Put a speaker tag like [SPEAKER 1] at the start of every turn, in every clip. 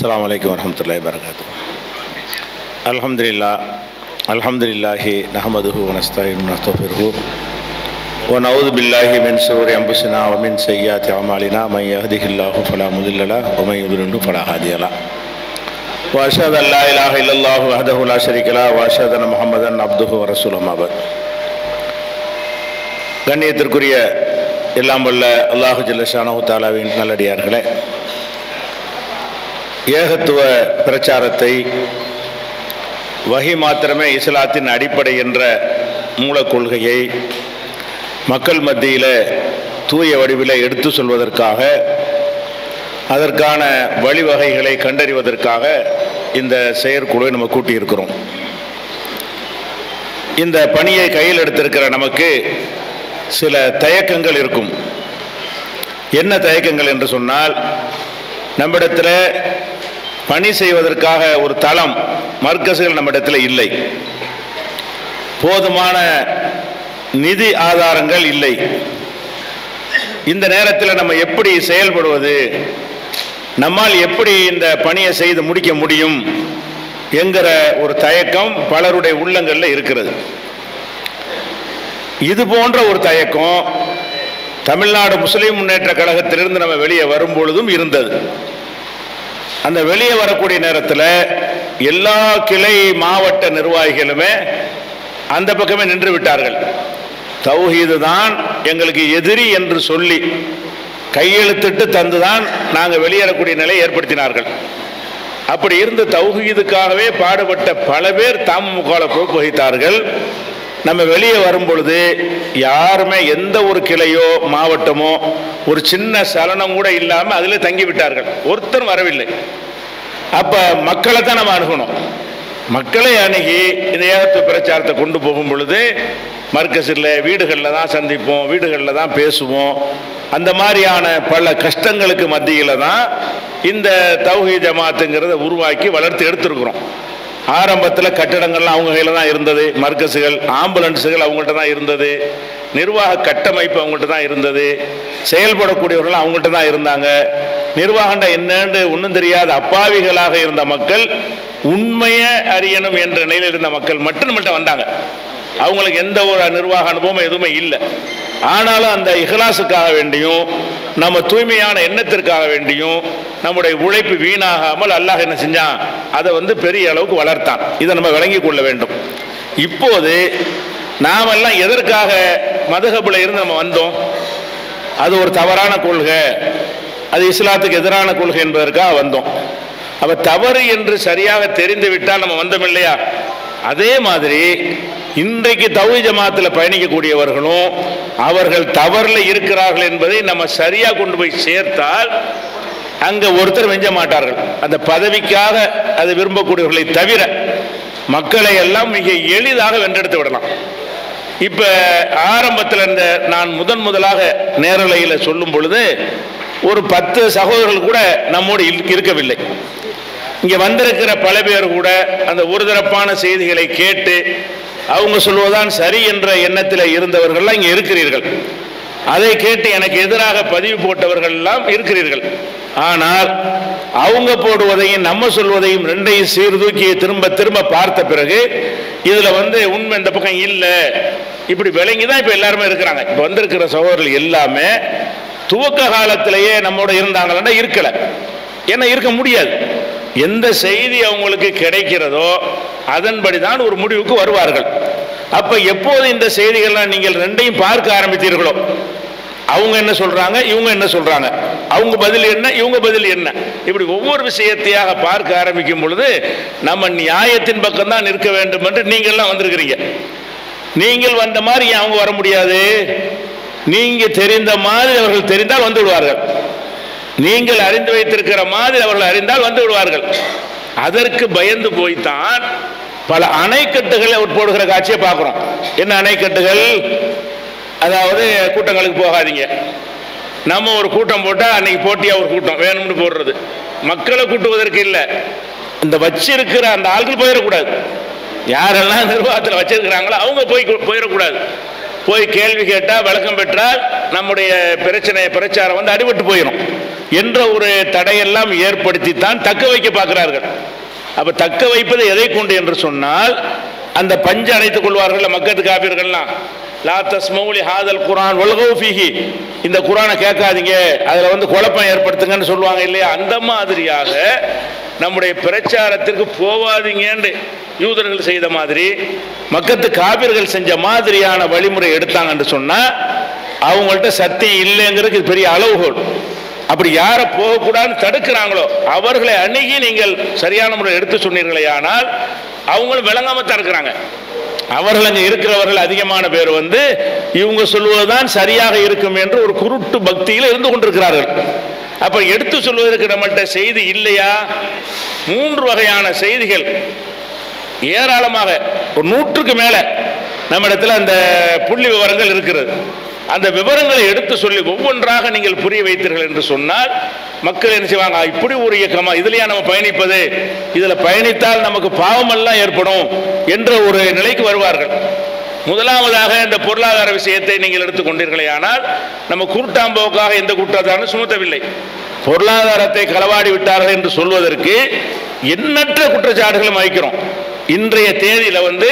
[SPEAKER 1] السلام عليكم ورحمة الله وبركاته الحمد لله الحمد لله نحمده ونستعينه ونستغفره ونعوذ بالله من شرور أنفسنا ومن سيئات أعمالنا من يهده الله فلا مضل له ومن يضلل فلا هادي له وأشهد أن لا إله إلا الله وحده لا شريك له وأشهد أن محمدا عبده ورسوله ما بعد கண்ணியத்திற்குரிய எல்லாம் வல்ல அல்லாஹு ஜல்லஷானு தாலாவின் நல்லடியார்களே ஏகத்துவ பிரச்சாரத்தை வகி மாத்திரமே இஸ்லாத்தின் அடிப்படை என்ற மூலக் கொள்கையை மக்கள் மத்தியில் தூய வடிவில் எடுத்து சொல்வதற்காக அதற்கான வழிவகைகளை கண்டறிவதற்காக இந்த செயற்குழுவை நம்ம கூட்டியிருக்கிறோம் இந்த பணியை கையில் எடுத்திருக்கிற நமக்கு சில தயக்கங்கள் இருக்கும் என்ன தயக்கங்கள் என்று சொன்னால் நம்மிடத்தில் பணி செய்வதற்காக ஒரு தளம் மர்க்கசுகள் நம்மிடத்தில் இல்லை போதுமான நிதி ஆதாரங்கள் இல்லை இந்த நேரத்தில் நம்ம எப்படி செயல்படுவது நம்மால் எப்படி இந்த பணியை செய்து முடிக்க முடியும் என்கிற ஒரு தயக்கம் பலருடைய உள்ளங்களில் இருக்கிறது இது போன்ற ஒரு தயக்கம் தமிழ்நாடு முஸ்லீம் முன்னேற்ற கழகத்திலிருந்து நம்ம வெளியே வரும் பொழுதும் இருந்தது அந்த வெளியே வரக்கூடிய நேரத்தில் எல்லா கிளை மாவட்ட நிர்வாகிகளுமே அந்த பக்கமே நின்று விட்டார்கள் தௌஹீது தான் எங்களுக்கு எதிரி என்று சொல்லி கையெழுத்திட்டு தந்துதான் நாங்கள் வெளியேறக்கூடிய நிலை ஏற்படுத்தினார்கள் அப்படி இருந்து தௌஹீதுக்காகவே பாடுபட்ட பல பேர் தமுகவில் பொறுப்பு வகித்தார்கள் நம்ம வெளியே வரும் பொழுது யாருமே எந்த ஒரு கிளையோ மாவட்டமோ ஒரு சின்ன சலனம் கூட இல்லாமல் அதில் தங்கி விட்டார்கள் ஒருத்தர் வரவில்லை அப்போ மக்களை தான் நம்ம அணுகணும் மக்களை அணுகி இந்த ஏகத்துவ பிரச்சாரத்தை கொண்டு போகும் பொழுது மர்க்கஸில் வீடுகளில் தான் சந்திப்போம் வீடுகளில் தான் பேசுவோம் அந்த மாதிரியான பல கஷ்டங்களுக்கு மத்தியில் தான் இந்த தௌஹி ஜமாத்துங்கிறத உருவாக்கி வளர்த்து எடுத்திருக்கிறோம் ஆரம்பத்தில் கட்டடங்கள்லாம் அவங்க கையில் தான் இருந்தது மர்க்கஸுகள் ஆம்புலன்ஸுகள் அவங்கள்ட்ட தான் இருந்தது நிர்வாக கட்டமைப்பு அவங்கள்ட்ட தான் இருந்தது செயல்படக்கூடியவர்கள் அவங்கள்ட்ட தான் இருந்தாங்க நிர்வாகண்ட என்னன்னு ஒன்றும் தெரியாத அப்பாவிகளாக இருந்த மக்கள் உண்மையை அறியணும் என்ற நிலையில் இருந்த மக்கள் மட்டும் நம்மள்ட்ட வந்தாங்க அவங்களுக்கு எந்த ஒரு நிர்வாக அனுபவமும் எதுவுமே இல்லை ஆனாலும் அந்த இஹ்லாஸுக்காக வேண்டியும் நம்ம தூய்மையான எண்ணத்திற்காக வேண்டியும் நம்முடைய உழைப்பு வீணாகாமல் அல்லாஹ் என்ன செஞ்சான் அதை வந்து பெரிய அளவுக்கு வளர்த்தான் இதை நம்ம விளங்கி கொள்ள வேண்டும் இப்போது நாமெல்லாம் எதற்காக மதுகபில் இருந்து நம்ம வந்தோம் அது ஒரு தவறான கொள்கை அது இஸ்லாத்துக்கு எதிரான கொள்கை என்பதற்காக வந்தோம் அப்ப தவறு என்று சரியாக தெரிந்து விட்டால் நம்ம வந்தோம் இல்லையா அதே மாதிரி இன்றைக்கு தௌஹி ஜமாத்தில் பயணிக்கக்கூடியவர்களும் அவர்கள் தவறில் இருக்கிறார்கள் என்பதை நம்ம சரியாக கொண்டு போய் சேர்த்தால் அங்கே ஒருத்தர் வெஞ்ச மாட்டார்கள் அந்த பதவிக்காக அதை விரும்பக்கூடியவர்களை தவிர மக்களை எல்லாம் மிக எளிதாக வென்றெடுத்து விடலாம் இப்போ ஆரம்பத்தில் இந்த நான் முதன் முதலாக நேரலையில் சொல்லும் பொழுது ஒரு பத்து சகோதரர்கள் கூட நம்மோடு இருக்கவில்லை இங்கே வந்திருக்கிற பல பேர் கூட அந்த ஒருதரப்பான செய்திகளை கேட்டு அவங்க சொல்வதுதான் சரி என்ற எண்ணத்தில் இருந்தவர்கள்லாம் இங்கே இருக்கிறீர்கள் அதை கேட்டு எனக்கு எதிராக பதிவு போட்டவர்கள் எல்லாம் இருக்கிறீர்கள் ஆனால் அவங்க போடுவதையும் நம்ம சொல்வதையும் ரெண்டையும் சீர்தூக்கி திரும்ப திரும்ப பார்த்த பிறகு இதுல வந்து உண்மை இந்த பக்கம் இல்லை இப்படி விளங்கி தான் இப்போ எல்லாருமே இருக்கிறாங்க இப்போ வந்திருக்கிற சகோதரர்கள் எல்லாமே துவக்க காலத்திலேயே நம்மோட இருந்தாங்கன்னா இருக்கல ஏன்னா இருக்க முடியாது எந்த செய்தி அவங்களுக்கு கிடைக்கிறதோ அதன்படி தான் ஒரு முடிவுக்கு வருவார்கள் அப்ப எப்போது இந்த செய்திகள்லாம் நீங்கள் ரெண்டையும் பார்க்க ஆரம்பித்தீர்களோ அவங்க என்ன சொல்றாங்க இவங்க என்ன சொல்றாங்க அவங்க பதில் என்ன இவங்க பதில் என்ன இப்படி ஒவ்வொரு விஷயத்தையாக பார்க்க ஆரம்பிக்கும் பொழுது நம்ம நியாயத்தின் பக்கம் தான் நிற்க வேண்டும் என்று நீங்கள்லாம் வந்திருக்கிறீங்க நீங்கள் வந்த மாதிரி ஏன் அவங்க வர முடியாது நீங்க தெரிந்த மாதிரி அவர்கள் தெரிந்தால் வந்து விடுவார்கள் நீங்கள் அறிந்து வைத்திருக்கிற மாதிரி அவர்கள் அறிந்தால் வந்து விடுவார்கள் அதற்கு பயந்து போய்த்தான் பல அணைக்கட்டுகளை போடுகிற காட்சியை பார்க்குறோம் என்ன அணைக்கட்டுகள் அதாவது கூட்டங்களுக்கு போகாதீங்க நம்ம ஒரு கூட்டம் போட்டால் அன்னைக்கு போட்டியாக ஒரு கூட்டம் வேணும்னு போடுறது மக்களை கூட்டுவதற்கு இல்லை இந்த வச்சிருக்கிற அந்த ஆட்கள் போயிடக்கூடாது யாரெல்லாம் நிர்வாகத்தில் வச்சிருக்கிறாங்களோ அவங்க போய் போயிடக்கூடாது போய் கேள்வி கேட்டால் விளக்கம் பெற்றால் நம்முடைய பிரச்சனை பிரச்சாரம் வந்து அடிபட்டு போயிடும் என்ற ஒரு தடையெல்லாம் ஏற்படுத்தித்தான் தக்க வைக்க பார்க்கிறார்கள் அப்ப தக்க வைப்பது எதை கொண்டு என்று சொன்னால் அந்த பஞ்சு அணைத்துக் கொள்வார்கள் மக்கத்து காப்பீர்கள்லாம் லா தஸ்மௌலி ஹாதல் குரான் வல்கௌ ஃபீஹி இந்த குரானை கேட்காதீங்க அதில் வந்து குழப்பம் ஏற்படுத்துங்கன்னு சொல்லுவாங்க இல்லையா அந்த மாதிரியாக நம்முடைய பிரச்சாரத்திற்கு போவாதீங்கன்னு யூதர்கள் செய்த மாதிரி மக்கத்து காபிர்கள் செஞ்ச மாதிரியான வழிமுறை எடுத்தாங்கன்னு சொன்னா அவங்கள்ட்ட சத்தியம் இல்லைங்கிறதுக்கு இது பெரிய அளவுகோல் அப்படி யாரை போகக்கூடாதுன்னு தடுக்கிறாங்களோ அவர்களை அணுகி நீங்கள் சரியான முறை எடுத்து சொன்னீர்களே ஆனால் அவங்களும் விளங்காமத்தான் இருக்கிறாங்க அவர்கள் அங்கே இருக்கிறவர்கள் அதிகமான பேர் வந்து இவங்க சொல்வதுதான் சரியாக இருக்கும் என்று ஒரு குருட்டு பக்தியில் இருந்து கொண்டிருக்கிறார்கள் அப்ப எடுத்து சொல்வதற்கு நம்மள்ட்ட செய்தி இல்லையா மூன்று வகையான செய்திகள் ஏராளமாக ஒரு நூற்றுக்கு மேல நம்ம இடத்துல அந்த புள்ளி விவரங்கள் இருக்கிறது அந்த விவரங்களை எடுத்து சொல்லி ஒவ்வொன்றாக நீங்கள் புரிய வைத்தீர்கள் என்று சொன்னால் மக்கள் என்ன செய்வாங்க "ஆ, இப்படி ஒரு இயக்கமா இதுலயா நம்ம பயணிப்பது இதுல பயணித்தால் நமக்கு பாவமெல்லாம் ஏற்படும் என்ற ஒரு நிலைக்கு வருவார்கள் முதலாவதாக இந்த பொருளாதார விஷயத்தை நீங்கள் எடுத்துக்கொண்டீர்களே ஆனால் நம்ம குருட்டாம்போக்காக எந்த குற்றச்சாட்டும் சுமத்தவில்லை பொருளாதாரத்தை களவாடி விட்டார்கள் என்று சொல்வதற்கு எண்ணற்ற குற்றச்சாட்டுகளும் வைக்கிறோம் இன்றைய தேதியில வந்து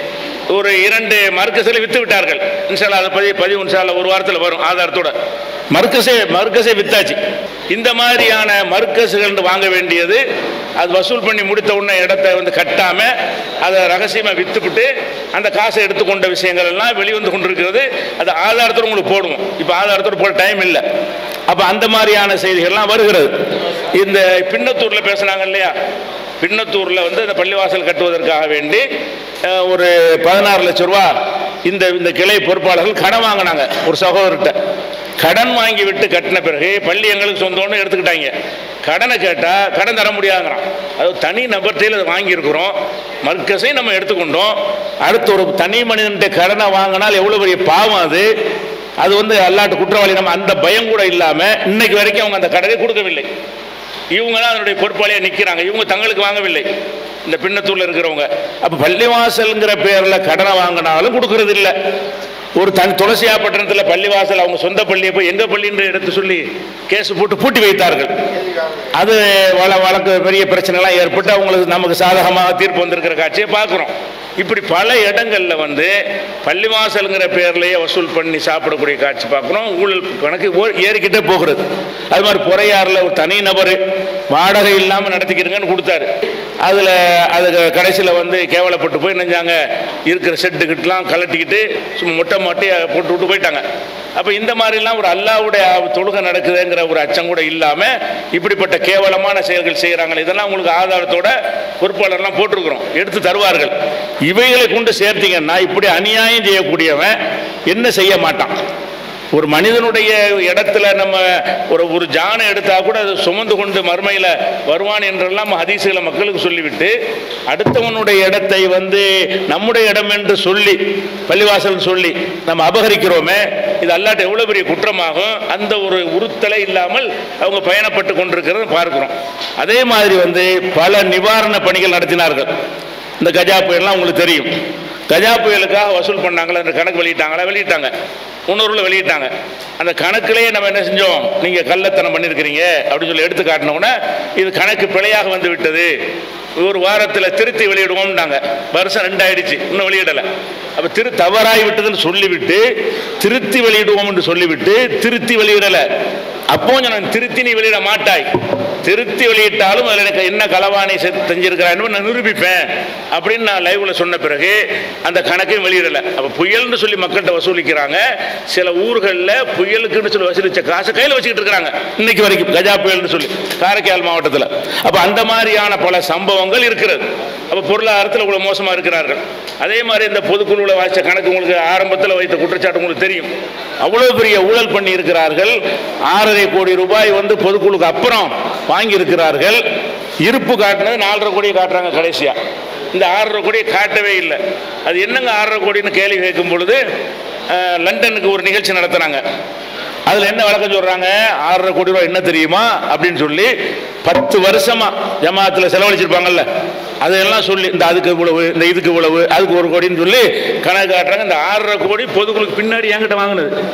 [SPEAKER 1] ஒரு இரண்டு மர்க்கஸில் வித்து விட்டார்கள் இன்ஷால்லா அதை பதிவு பதிவு இன்ஷால்லா ஒரு வாரத்தில் வரும் ஆதாரத்தோட மர்க்கஸே மர்க்கஸே வித்தாச்சு இந்த மாதிரியான மர்க்கஸுகள் வாங்க வேண்டியது அது வசூல் பண்ணி முடித்த உடனே இடத்தை வந்து கட்டாம அதை ரகசியமாக வித்துவிட்டு அந்த காசை எடுத்துக்கொண்ட விஷயங்கள் எல்லாம் வெளிவந்து கொண்டிருக்கிறது அது ஆதாரத்தோடு உங்களுக்கு போடுவோம் இப்போ ஆதாரத்தோடு போட டைம் இல்லை அப்போ அந்த மாதிரியான செய்திகள்லாம் வருகிறது இந்த பின்னத்தூர்ல பேசுனாங்க இல்லையா பின்னத்தூர்ல வந்து அந்த பள்ளிவாசல் கட்டுவதற்காக வேண்டி அஹ், ஒரு பதினாறு லட்சம் ரூபா இந்த இந்த கிளை பொறுப்பாளர்கள் கடன் வாங்கினாங்க ஒரு சகோதரர்கிட்ட கடன் வாங்கி விட்டு கட்டின பிறகு பள்ளி எங்களுக்கு சொந்தம்னு எடுத்துக்கிட்டாங்க கடனை கேட்டால் கடன் தர முடியாதுங்கிறான் அது தனி நபர்த்தையில் அதை வாங்கியிருக்கிறோம் மர்க்கஸை நம்ம எடுத்துக்கொண்டோம் அடுத்து ஒரு தனி மனிதன்கிட்ட கடனை வாங்கினால் எவ்வளோ பெரிய பாவம் அது அது வந்து அல்லாட்டு குற்றவாளி நம்ம அந்த பயம் கூட இல்லாமல் இன்னைக்கு வரைக்கும் அவங்க அந்த கடனை கொடுக்கவில்லை இவங்க தான் அதனுடைய பொறுப்பாளியாக நிற்கிறாங்க இவங்க தங்களுக்கு வாங்கவில்லை இந்த பின்னத்தூர்ல இருக்கிறவங்க அப்போ பள்ளிவாசல்ங்கிற பேரில் கடனை வாங்கினாலும் கொடுக்கறது இல்லை ஒரு தனி துளசியா பட்டணத்தில் பள்ளிவாசல் அவங்க சொந்த பள்ளியை போய் எங்க பள்ளின்னு எடுத்து சொல்லி கேஸ் போட்டு பூட்டி வைத்தார்கள் அது வழ வழக்கு பெரிய பிரச்சனைலாம் ஏற்பட்டு அவங்களுக்கு நமக்கு சாதகமாக தீர்ப்பு வந்திருக்கிற காட்சியை பார்க்குறோம் இப்படி பல இடங்கள்ல வந்து பள்ளிவாசலுங்கிற பேர்லயே வசூல் பண்ணி சாப்பிடக்கூடிய காட்சி பார்க்குறோம் ஊழல் கணக்கு ஓ- ஏறிக்கிட்டே போகிறது அது மாதிரி பொறையாறுல ஒரு தனி நபர் வாடகை இல்லாமல் நடத்திக்கிறீங்கன்னு கொடுத்தாரு அதில் அது கடைசியில் வந்து கேவலப்பட்டு போய் நினைஞ்சாங்க இருக்கிற செட்டுக்கிட்டலாம் கலட்டிக்கிட்டு சும்மா மொட்டை மாட்டி போட்டு விட்டு போயிட்டாங்க அப்போ இந்த மாதிரிலாம் ஒரு அல்லாவுடைய தொழுகை நடக்குதுங்கிற ஒரு அச்சம் கூட இல்லாமல் இப்படிப்பட்ட கேவலமான செயல்கள் செய்கிறாங்க இதெல்லாம் உங்களுக்கு ஆதாரத்தோட பொறுப்பாளர்லாம் போட்டிருக்கிறோம் எடுத்து தருவார்கள் இவைகளை கொண்டு சேர்த்தீங்கன்னா இப்படி அநியாயம் செய்யக்கூடியவன் என்ன செய்ய மாட்டான் ஒரு மனிதனுடைய இடத்துல நம்ம ஒரு ஒரு ஜானை எடுத்தா கூட அது சுமந்து கொண்டு மறுமையில் வருவான் என்றெல்லாம் ஹதீசுகளை மக்களுக்கு சொல்லிவிட்டு அடுத்தவனுடைய இடத்தை வந்து நம்முடைய இடம் என்று சொல்லி பள்ளிவாசல் சொல்லி நம்ம அபகரிக்கிறோமே இது அல்லாட்ட எவ்வளவு பெரிய குற்றமாகும் அந்த ஒரு உறுத்தலை இல்லாமல் அவங்க பயணப்பட்டு கொண்டிருக்கிறத பார்க்கிறோம் அதே மாதிரி வந்து பல நிவாரண பணிகள் நடத்தினார்கள் இந்த கஜா புயல்லாம் உங்களுக்கு தெரியும் கஜா புயலுக்காக வசூல் பண்ணாங்களா அந்த கணக்கு வெளியிட்டாங்களா வெளியிட்டாங்க முன்னூறுல வெளியிட்டாங்க அந்த கணக்குலேயே நம்ம என்ன செஞ்சோம் நீங்க கள்ளத்தனம் பண்ணியிருக்கிறீங்க அப்படின்னு சொல்லி எடுத்து காட்டின உடனே இது கணக்கு பிழையாக வந்து விட்டது ஒரு வாரத்தில் திருத்தி வெளியிடுவோம்னாங்க வருஷம் ரெண்டாயிடுச்சு இன்னும் வெளியிடலை அப்போ திரு தவறாகி விட்டதுன்னு சொல்லிவிட்டு திருத்தி வெளியிடுவோம் என்று சொல்லிவிட்டு திருத்தி வெளியிடலை அப்போ நான் திருத்தி நீ வெளியிட மாட்டாய் திருத்தி வெளியிட்டாலும் அதில் எனக்கு என்ன களவாணி செ- செஞ்சிருக்கிறான்னு நான் நிரூபிப்பேன் அப்படின்னு நான் லைவ்ல சொன்ன பிறகு அந்த கணக்கையும் வெளியிடல அப்ப புயல்னு சொல்லி மக்கள்கிட்ட வசூலிக்கிறாங்க சில ஊர்களில் புயலுக்குன்னு சொல்லி வசூலிச்ச காசை கையில் வச்சுக்கிட்டு இருக்கிறாங்க இன்னைக்கு வரைக்கும் கஜா புயல்னு சொல்லி காரைக்கால் மாவட்டத்தில் அப்ப அந்த மாதிரியான பல சம்பவங்கள் இருக்கிறது அப்ப பொருளாதாரத்தில் இவ்வளவு மோசமா இருக்கிறார்கள் அதே மாதிரி இந்த பொதுக்குழுவில் வாய்ச்ச கணக்கு உங்களுக்கு ஆரம்பத்தில் வைத்த குற்றச்சாட்டு உங்களுக்கு தெரியும் அவ்வளவு பெரிய ஊழல் பண்ணி இருக்கிறார்கள் ஆறரை கோடி ரூபாய் வந்து பொதுக்குழுக்கு அப்புறம் வாங்கி இருக்கிறார்கள் இருப்பு காட்டினது நாலரை கோடியை காட்டுறாங்க கடைசியா இந்த ஆறரை கோடியை காட்டவே இல்லை அது என்னங்க ஆறரை கோடின்னு கேள்வி கேட்கும் பொழுது அஹ், லண்டனுக்கு ஒரு நிகழ்ச்சி நடத்துனாங்க அதுல என்ன வழக்கம் சொல்றாங்க ஆறரை கோடி ரூபாய் என்ன தெரியுமா அப்படின்னு சொல்லி பத்து வருஷமா ஜமாத்துல செலவழிச்சிருப்பாங்கல்ல அதையெல்லாம் சொல்லி இந்த அதுக்கு இவ்வளவு இந்த இதுக்கு இவ்வளவு அதுக்கு ஒரு கோடின்னு சொல்லி கணக்கு காட்டுறாங்க இந்த ஆறரை கோடி பொதுக்குழுக்கு பின்னாடி என்கிட்ட வாங்கினது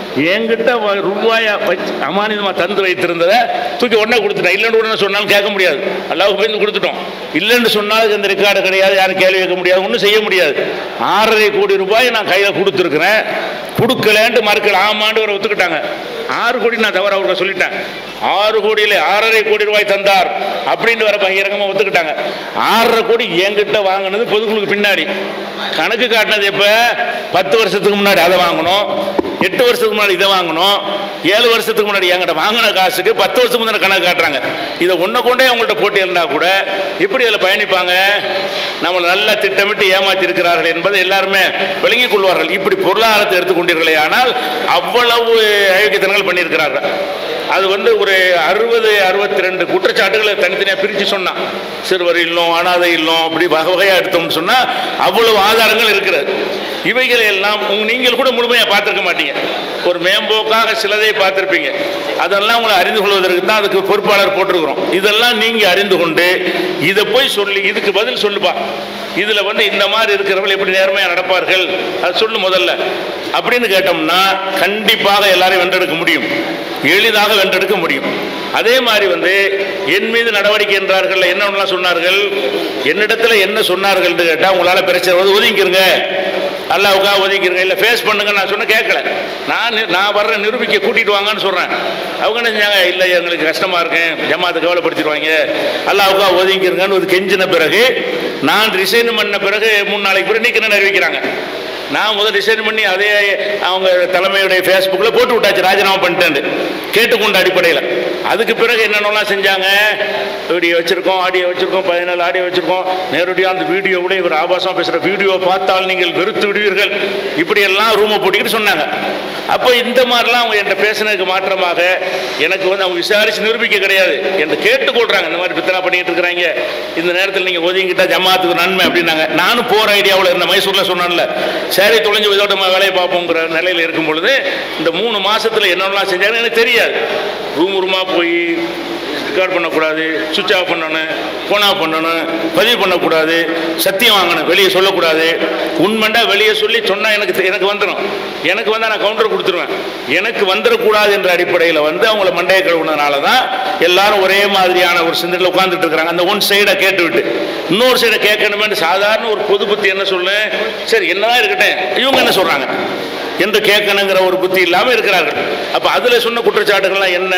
[SPEAKER 1] என்கிட்ட வ- ரூபாயை வச்சு அமானிதமாக தந்து வைத்திருந்ததை தூக்கி உடனே கொடுத்துட்டேன் இல்லைன்னு உடனே சொன்னாலும் கேட்க முடியாது அல்லாவுக்கு போய் கொடுத்துட்டோம் இல்லைன்னு சொன்னாலும் இந்த ரெக்கார்டு கிடையாது யாரும் கேள்வி கேட்க முடியாது ஒன்றும் செய்ய முடியாது ஆறரை கோடி ரூபாய் நான் கையில் கொடுத்துருக்குறேன் கொடுக்கலன்ட்டு மறுக்கல ஆமாண்டு ஒரு ஒத்துக்கிட்டாங்க ஆறு கோடி நான் தவறு அவர்கிட்ட சொல்லிட்டேன் ஆறு கோடியில ஆறரை கோடி ரூபாய் தந்தார் அப்படின்னு வர பகிரங்கமாக ஒத்துக்கிட்டாங்க ஆறரை கோடி என்கிட்ட வாங்கினது பொதுக்குழுக்கு பின்னாடி கணக்கு காட்டினது எப்ப பத்து வருஷத்துக்கு முன்னாடி அதை வாங்கணும் எட்டு வருஷத்துக்கு முன்னாடி இதை வாங்கணும் ஏழு வருஷத்துக்கு முன்னாடி என்கிட்ட வாங்கின காசுக்கு பத்து வருஷத்துக்கு முன்னாடி கணக்கு காட்டுறாங்க இதை ஒன்றை கொண்டே அவங்கள்ட்ட போட்டி இருந்தா கூட எப்படி அதில் பயணிப்பாங்க நம்மளை நல்லா திட்டமிட்டு ஏமாத்தி இருக்கிறார்கள் என்பதை எல்லாருமே விளங்கிக் கொள்வார்கள் இப்படி பொருளாதாரத்தை எடுத்துக்கொண்டீர்களே ஆனால் அவ்வளவு அயோக்கியத்தனங்கள் பண்ணியிருக்கிறார்கள் அது வந்து ஒரு அறுபது அறுபத்தி ரெண்டு குற்றச்சாட்டுகளை தனித்தனியாக பிரித்து சொன்னான் சிறுவர் இல்லம் அனாதை இல்லம் அப்படி வகை வகையாக எடுத்தோம்னு சொன்னால் அவ்வளவு ஆதாரங்கள் இருக்கிறது இவைகளை எல்லாம் உங்க- நீங்கள் கூட முழுமையாக பார்த்துருக்க மாட்டீங்க ஒரு மேம்போக்காக சிலதை பார்த்துருப்பீங்க அதெல்லாம் உங்களை அறிந்து கொள்வதற்கு தான் அதுக்கு பொறுப்பாளர் போட்டிருக்கிறோம் இதெல்லாம் நீங்கள் அறிந்து கொண்டு இதை போய் சொல்லி இதுக்கு பதில் சொல்லுப்பா இதில் வந்து இந்த மாதிரி இருக்கிறவர்கள் எப்படி நேர்மையாக நடப்பார்கள் அது சொல்லு முதல்ல அப்படின்னு கேட்டோம்னா கண்டிப்பாக எல்லாரையும் வென்றெடுக்க முடியும் எளிதாக வென்றெடுக்க முடியும் அதே மாதிரி வந்து என் மீது நடவடிக்கை என்றார்கள் என்னென்னலாம் சொன்னார்கள் என்னிடத்துல என்ன சொன்னார்கள் கேட்டால் உங்களால் பிரச்சனை வந்து ஒதுங்கிருங்க அல்லாவுக்காக ஒதுக்கிருங்க இல்லை ஃபேஸ் பண்ணுங்க நான் சொன்ன கேட்கல நான் நி- நான் வர்ற நிரூபிக்க கூட்டிட்டு வாங்கன்னு சொல்கிறேன் அவங்க என்ன செஞ்சாங்க இல்லை எங்களுக்கு கஷ்டமாக இருக்கேன் ஜமாத்தை கவலைப்படுத்திடுவாங்க அல்லாவுக்காக ஒதுங்கிருங்கன்னு ஒரு கெஞ்சின பிறகு நான் ரிசைன் பண்ண பிறகு மூணு நாளைக்கு பிறகு நீக்கணும்னு அறிவிக்கிறாங்க நான் முதல் டிசைன் பண்ணி அதே அவங்க தலைமையுடைய ஃபேஸ்புக்கில் போட்டு விட்டாச்சு ராஜினாமா பண்ணிட்டேன் கேட்டுக்கொண்ட அடிப்படையில் அதுக்கு பிறகு என்னென்னலாம் செஞ்சாங்க வீடியோ வச்சிருக்கோம் ஆடியோ வச்சிருக்கோம் பதினேழு ஆடியோ வச்சிருக்கோம் நேரடியாக அந்த வீடியோவோட இவர் ஆபாசம் பேசுகிற வீடியோ பார்த்தால் நீங்கள் வெறுத்து விடுவீர்கள் இப்படியெல்லாம் ரூமை போட்டுக்கிட்டு சொன்னாங்க அப்போ இந்த மாதிரிலாம் அவங்க என்கிட்ட பேசினதுக்கு மாற்றமாக எனக்கு வந்து அவங்க விசாரிச்சு நிரூபிக்க கிடையாது என்று கேட்டுக்கொள்றாங்க இந்த மாதிரி பித்தனா பண்ணிட்டு இருக்கிறாங்க இந்த நேரத்தில் நீங்கள் ஒதுங்கிட்டா ஜமாத்துக்கு நன்மை அப்படின்னாங்க நானும் போகிற ஐடியாவில் இருந்த மைசூரில் சொன்னேன்ல சரி தொலைஞ்சு இதோட நம்ம வேலையை பார்ப்போங்கிற நிலையில் இருக்கும் பொழுது இந்த மூணு மாசத்துல என்னென்னலாம் செஞ்சாங்கன்னு எனக்கு தெரியாது ரூம் ரூமாக போய் ரெக்கார்ட் பண்ணக்கூடாது சுவிட்ச் ஆஃப் பண்ணணும் ஃபோன் ஆஃப் பண்ணணும் பதிவு பண்ணக்கூடாது சத்தியம் வாங்கணும் வெளியே சொல்லக்கூடாது உண்மைண்டா வெளியே சொல்லி சொன்னால் எனக்கு தெ- எனக்கு வந்துடும் எனக்கு வந்தால் நான் கவுண்டர் கொடுத்துருவேன் எனக்கு வந்துடக்கூடாது என்ற அடிப்படையில் வந்து அவங்கள மண்டையை கழுவுனதுனால தான் எல்லாரும் ஒரே மாதிரியான ஒரு சிந்தனையில் உட்கார்ந்துட்டு இருக்கிறாங்க அந்த ஒன் சைடை கேட்டு விட்டு இன்னொரு சைடை கேட்கணுமே சாதாரண ஒரு பொது புத்தி என்ன சொல்லு சரி என்னதான் இருக்கட்டும் இவங்க என்ன சொல்றாங்க என்று கேட்கணுங்கிற ஒரு புத்தி இல்லாமல் இருக்கிறார்கள் அப்ப அதுல சொன்ன குற்றச்சாட்டுகள்லாம் என்ன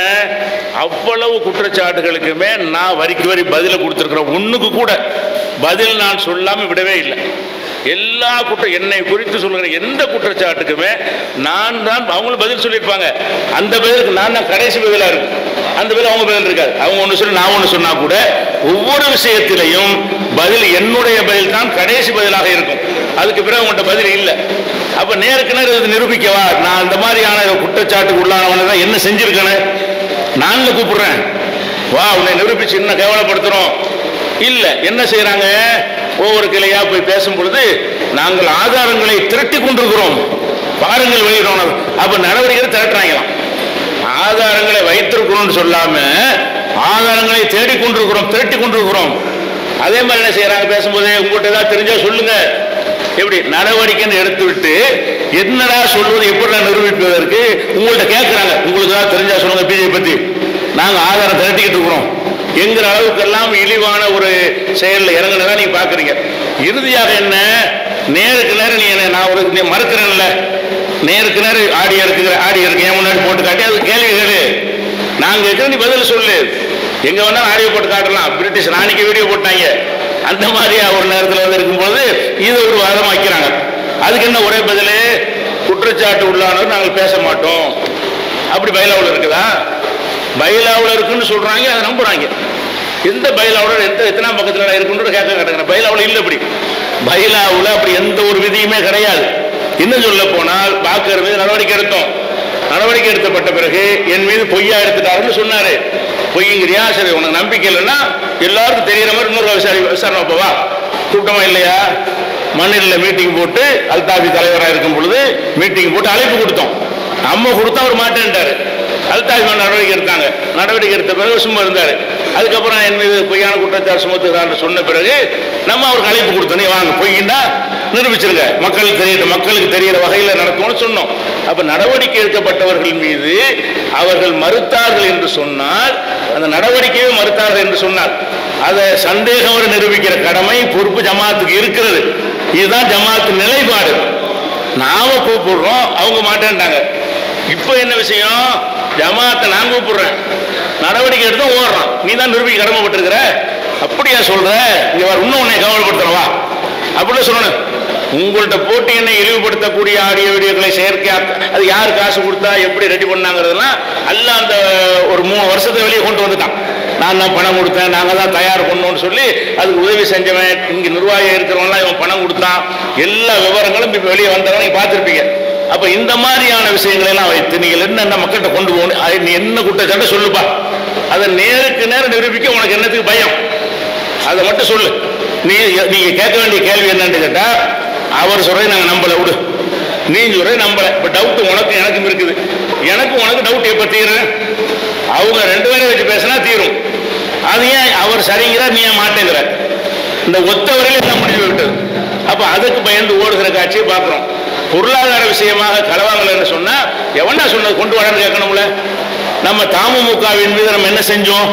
[SPEAKER 1] அவ்வளவு குற்றச்சாட்டுகளுக்குமே நான் வரிக்கு வரி பதில கொடுத்துருக்கிறேன் ஒண்ணுக்கு கூட பதில் நான் சொல்லாம விடவே இல்லை எல்லா குற்ற என்னை குறித்து சொல்லுகிற எந்த குற்றச்சாட்டுக்குமே நான் தான் அவங்களும் பதில் சொல்லியிருப்பாங்க அந்த பதிலுக்கு நான் தான் கடைசி பதிலா இருக்கும் அந்த பதில் அவங்க பதில் இருக்காது அவங்க ஒன்று சொல்லி நான் ஒன்று சொன்னா கூட ஒவ்வொரு விஷயத்திலையும் பதில் என்னுடைய பதில் தான் கடைசி பதிலாக இருக்கும் அதுக்கு பிறகு உங்கள்கிட்ட பதில் இல்லை அப்ப நேருக்கு நேரம் இது நிரூபிக்கவா நான் இந்த மாதிரியான குற்றச்சாட்டுக்கு உள்ளானவனை தான் என்ன செஞ்சிருக்கேன்னு நான் கூப்பிடுறேன் வா உன்னை நிரூபிச்சு இன்னும் கேவலப்படுத்துறோம் இல்ல என்ன செய்யறாங்க ஒவ்வொரு கிளையா போய் பேசும் பொழுது நாங்கள் ஆதாரங்களை திரட்டி கொண்டிருக்கிறோம் பாருங்கள் வெளியிடணும் அப்ப நடவடிக்கை திரட்டுறாங்களாம் ஆதாரங்களை வைத்திருக்கிறோம்னு சொல்லாம ஆதாரங்களை தேடிக் கொண்டிருக்கிறோம் திரட்டி கொண்டிருக்கிறோம் அதே மாதிரி என்ன செய்யறாங்க பேசும்போது உங்கள்கிட்ட ஏதாவது தெரிஞ்சா சொல்லுங்க எப்படி நடவடிக்கைன்னு எடுத்து விட்டு என்னடா சொல்வது எப்படி நிரூபிப்பதற்கு உங்கள்ட்ட கேட்கறாங்க உங்களுக்கு ஏதாவது தெரிஞ்சா சொல்லுங்க பிஜேபி பத்தி நாங்க ஆதாரம் திரட்டிக்கிட்டு இருக்கிறோம் என்கிற அளவுக்கெல்லாம் இழிவான ஒரு செயலில் இறங்குனதா நீங்க பாக்குறீங்க இறுதியாக என்ன நேருக்கு நேரம் நீ என்ன நான் ஒரு நீ மறுக்கிறேன்ல நேருக்கு நேரம் ஆடியோ இருக்குங்கிற ஆடியோ இருக்கு என் முன்னாடி போட்டு காட்டி அது கேள்வி கேளு நான் கேட்கிற நீ பதில் சொல்லு எங்க வேணாலும் ஆடியோ போட்டு காட்டலாம் பிரிட்டிஷ் நாளைக்கு வீடியோ போட்டாங்க அந்த மாதிரியா ஒரு நேரத்தில் வந்து இருக்கும்போது இது ஒரு வாதம் வைக்கிறாங்க அதுக்கு என்ன ஒரே பதில் குற்றச்சாட்டு உள்ளானவர் நாங்கள் பேச மாட்டோம் அப்படி பயிலாவில் இருக்குதா பயிலாவில் இருக்குன்னு சொல்றாங்க அதை நம்புறாங்க எந்த பயிலாவில் எந்த எத்தனாம் பக்கத்தில் இருக்குன்னு கேட்க கேட்டாங்க பயிலாவில் இல்லை அப்படி பயிலாவில் அப்படி எந்த ஒரு விதியுமே கிடையாது இன்னும் சொல்ல போனால் பாக்கர் மீது நடவடிக்கை எடுத்தோம் நடவடிக்கை எடுத்தப்பட்ட பிறகு என் மீது பொய்யா எடுத்துட்டாருன்னு சொன்னாரு பொய்ங்கிறியா சரி உனக்கு நம்பிக்கை இல்லைன்னா எல்லாருக்கும் தெரியற மாதிரி இன்னொரு விசாரி விசாரணை போவா கூட்டமா இல்லையா மண்ணில் மீட்டிங் போட்டு அல்தாபி தலைவராக இருக்கும் பொழுது மீட்டிங் போட்டு அழைப்பு கொடுத்தோம் நம்ம கொடுத்தா அவர் மாட்டேன்ட்டாரு அல்தாபி மேல நடவடிக்கை எடுத்தாங்க நடவடிக்கை எடுத்த பிறகு சும்மா இருந்தார் அதுக்கப்புறம் என் மீது பொய்யான குற்றச்சாட்டு சுமத்துகிறான்னு சொன்ன பிறகு நம்ம அவருக்கு அழைப்பு கொடுத்தோம் நீ வாங்க பொய்யின்னா நிரூபிச்சிருங்க மக்களுக்கு தெரியட்டும் மக்களுக்கு தெரிகிற வகையில் நடக்கும்னு சொன்னோம் அப்ப நடவடிக்கை எடுக்கப்பட்டவர்கள் மீது அவர்கள் மறுத்தார்கள் என்று சொன்னால் அந்த நடவடிக்கையை மறுத்தார்கள் என்று சொன்னால் அதை சந்தேகம் வரை நிரூபிக்கிற கடமை பொறுப்பு ஜமாத்துக்கு இருக்கிறது இதுதான் ஜமாத்து நிலைப்பாடு நாம கூப்பிடுறோம் அவங்க மாட்டேன்ட்டாங்க இப்போ என்ன விஷயம் ஜமாத்தை நான் கூப்பிடுறேன் நடவடிக்கை எடுத்து ஓடுறான் நீ தான் நிரூபிக்க கடமைப்பட்டிருக்கிற அப்படியா சொல்ற இங்க வர இன்னும் உன்னை கவலைப்படுத்துறவா அப்படின்னு சொல்லணும் உங்கள்ட்ட போட்டி என்னை இழிவுபடுத்தக்கூடிய ஆடியோ வீடியோக்களை செயற்கை அது யார் காசு கொடுத்தா எப்படி ரெடி பண்ணாங்கிறதெல்லாம் எல்லாம் அந்த ஒரு மூணு வருஷத்தை வெளியே கொண்டு வந்துட்டான் நான் தான் பணம் கொடுத்தேன் நாங்கள் தான் தயார் பண்ணோம்னு சொல்லி அதுக்கு உதவி செஞ்சவன் இங்கே நிர்வாகி இருக்கிறவன்லாம் இவன் பணம் கொடுத்தான் எல்லா விவரங்களும் இப்போ வெளியே வந்தவன் நீங்க பார்த்துருப்பீங்க அப்ப இந்த மாதிரியான விஷயங்களை எல்லாம் வைத்து நீங்கள் என்னென்ன மக்கள்கிட்ட கொண்டு போகணும் அது நீ என்ன குற்றச்சாட்டை சொல்லுப்பா அதை நேருக்கு நேரம் நிரூபிக்க உனக்கு என்னத்துக்கு பயம் அதை மட்டும் சொல்லு நீ நீங்க கேட்க வேண்டிய கேள்வி என்னன்னு கேட்டா அவர் சொல்றதை நாங்க நம்பல விடு நீ சொல்றதை நம்பல இப்ப டவுட் உனக்கு எனக்கும் இருக்குது எனக்கு உனக்கு டவுட் எப்ப தீரும் அவங்க ரெண்டு பேரும் வச்சு பேசினா தீரும் அது ஏன் அவர் சரிங்கிறார் நீ ஏன் மாட்டேங்கிற இந்த ஒத்த வரையில என்ன முடிவு விட்டது அப்ப அதுக்கு பயந்து ஓடுகிற காட்சியை பார்க்கிறோம் பொருளாதார விஷயமாக களவாங்கலன்னு சொன்னா எவனா சொன்னது கொண்டு வரன்னு கேட்கணும்ல நம்ம தமுமுகவின் மீது நம்ம என்ன செஞ்சோம்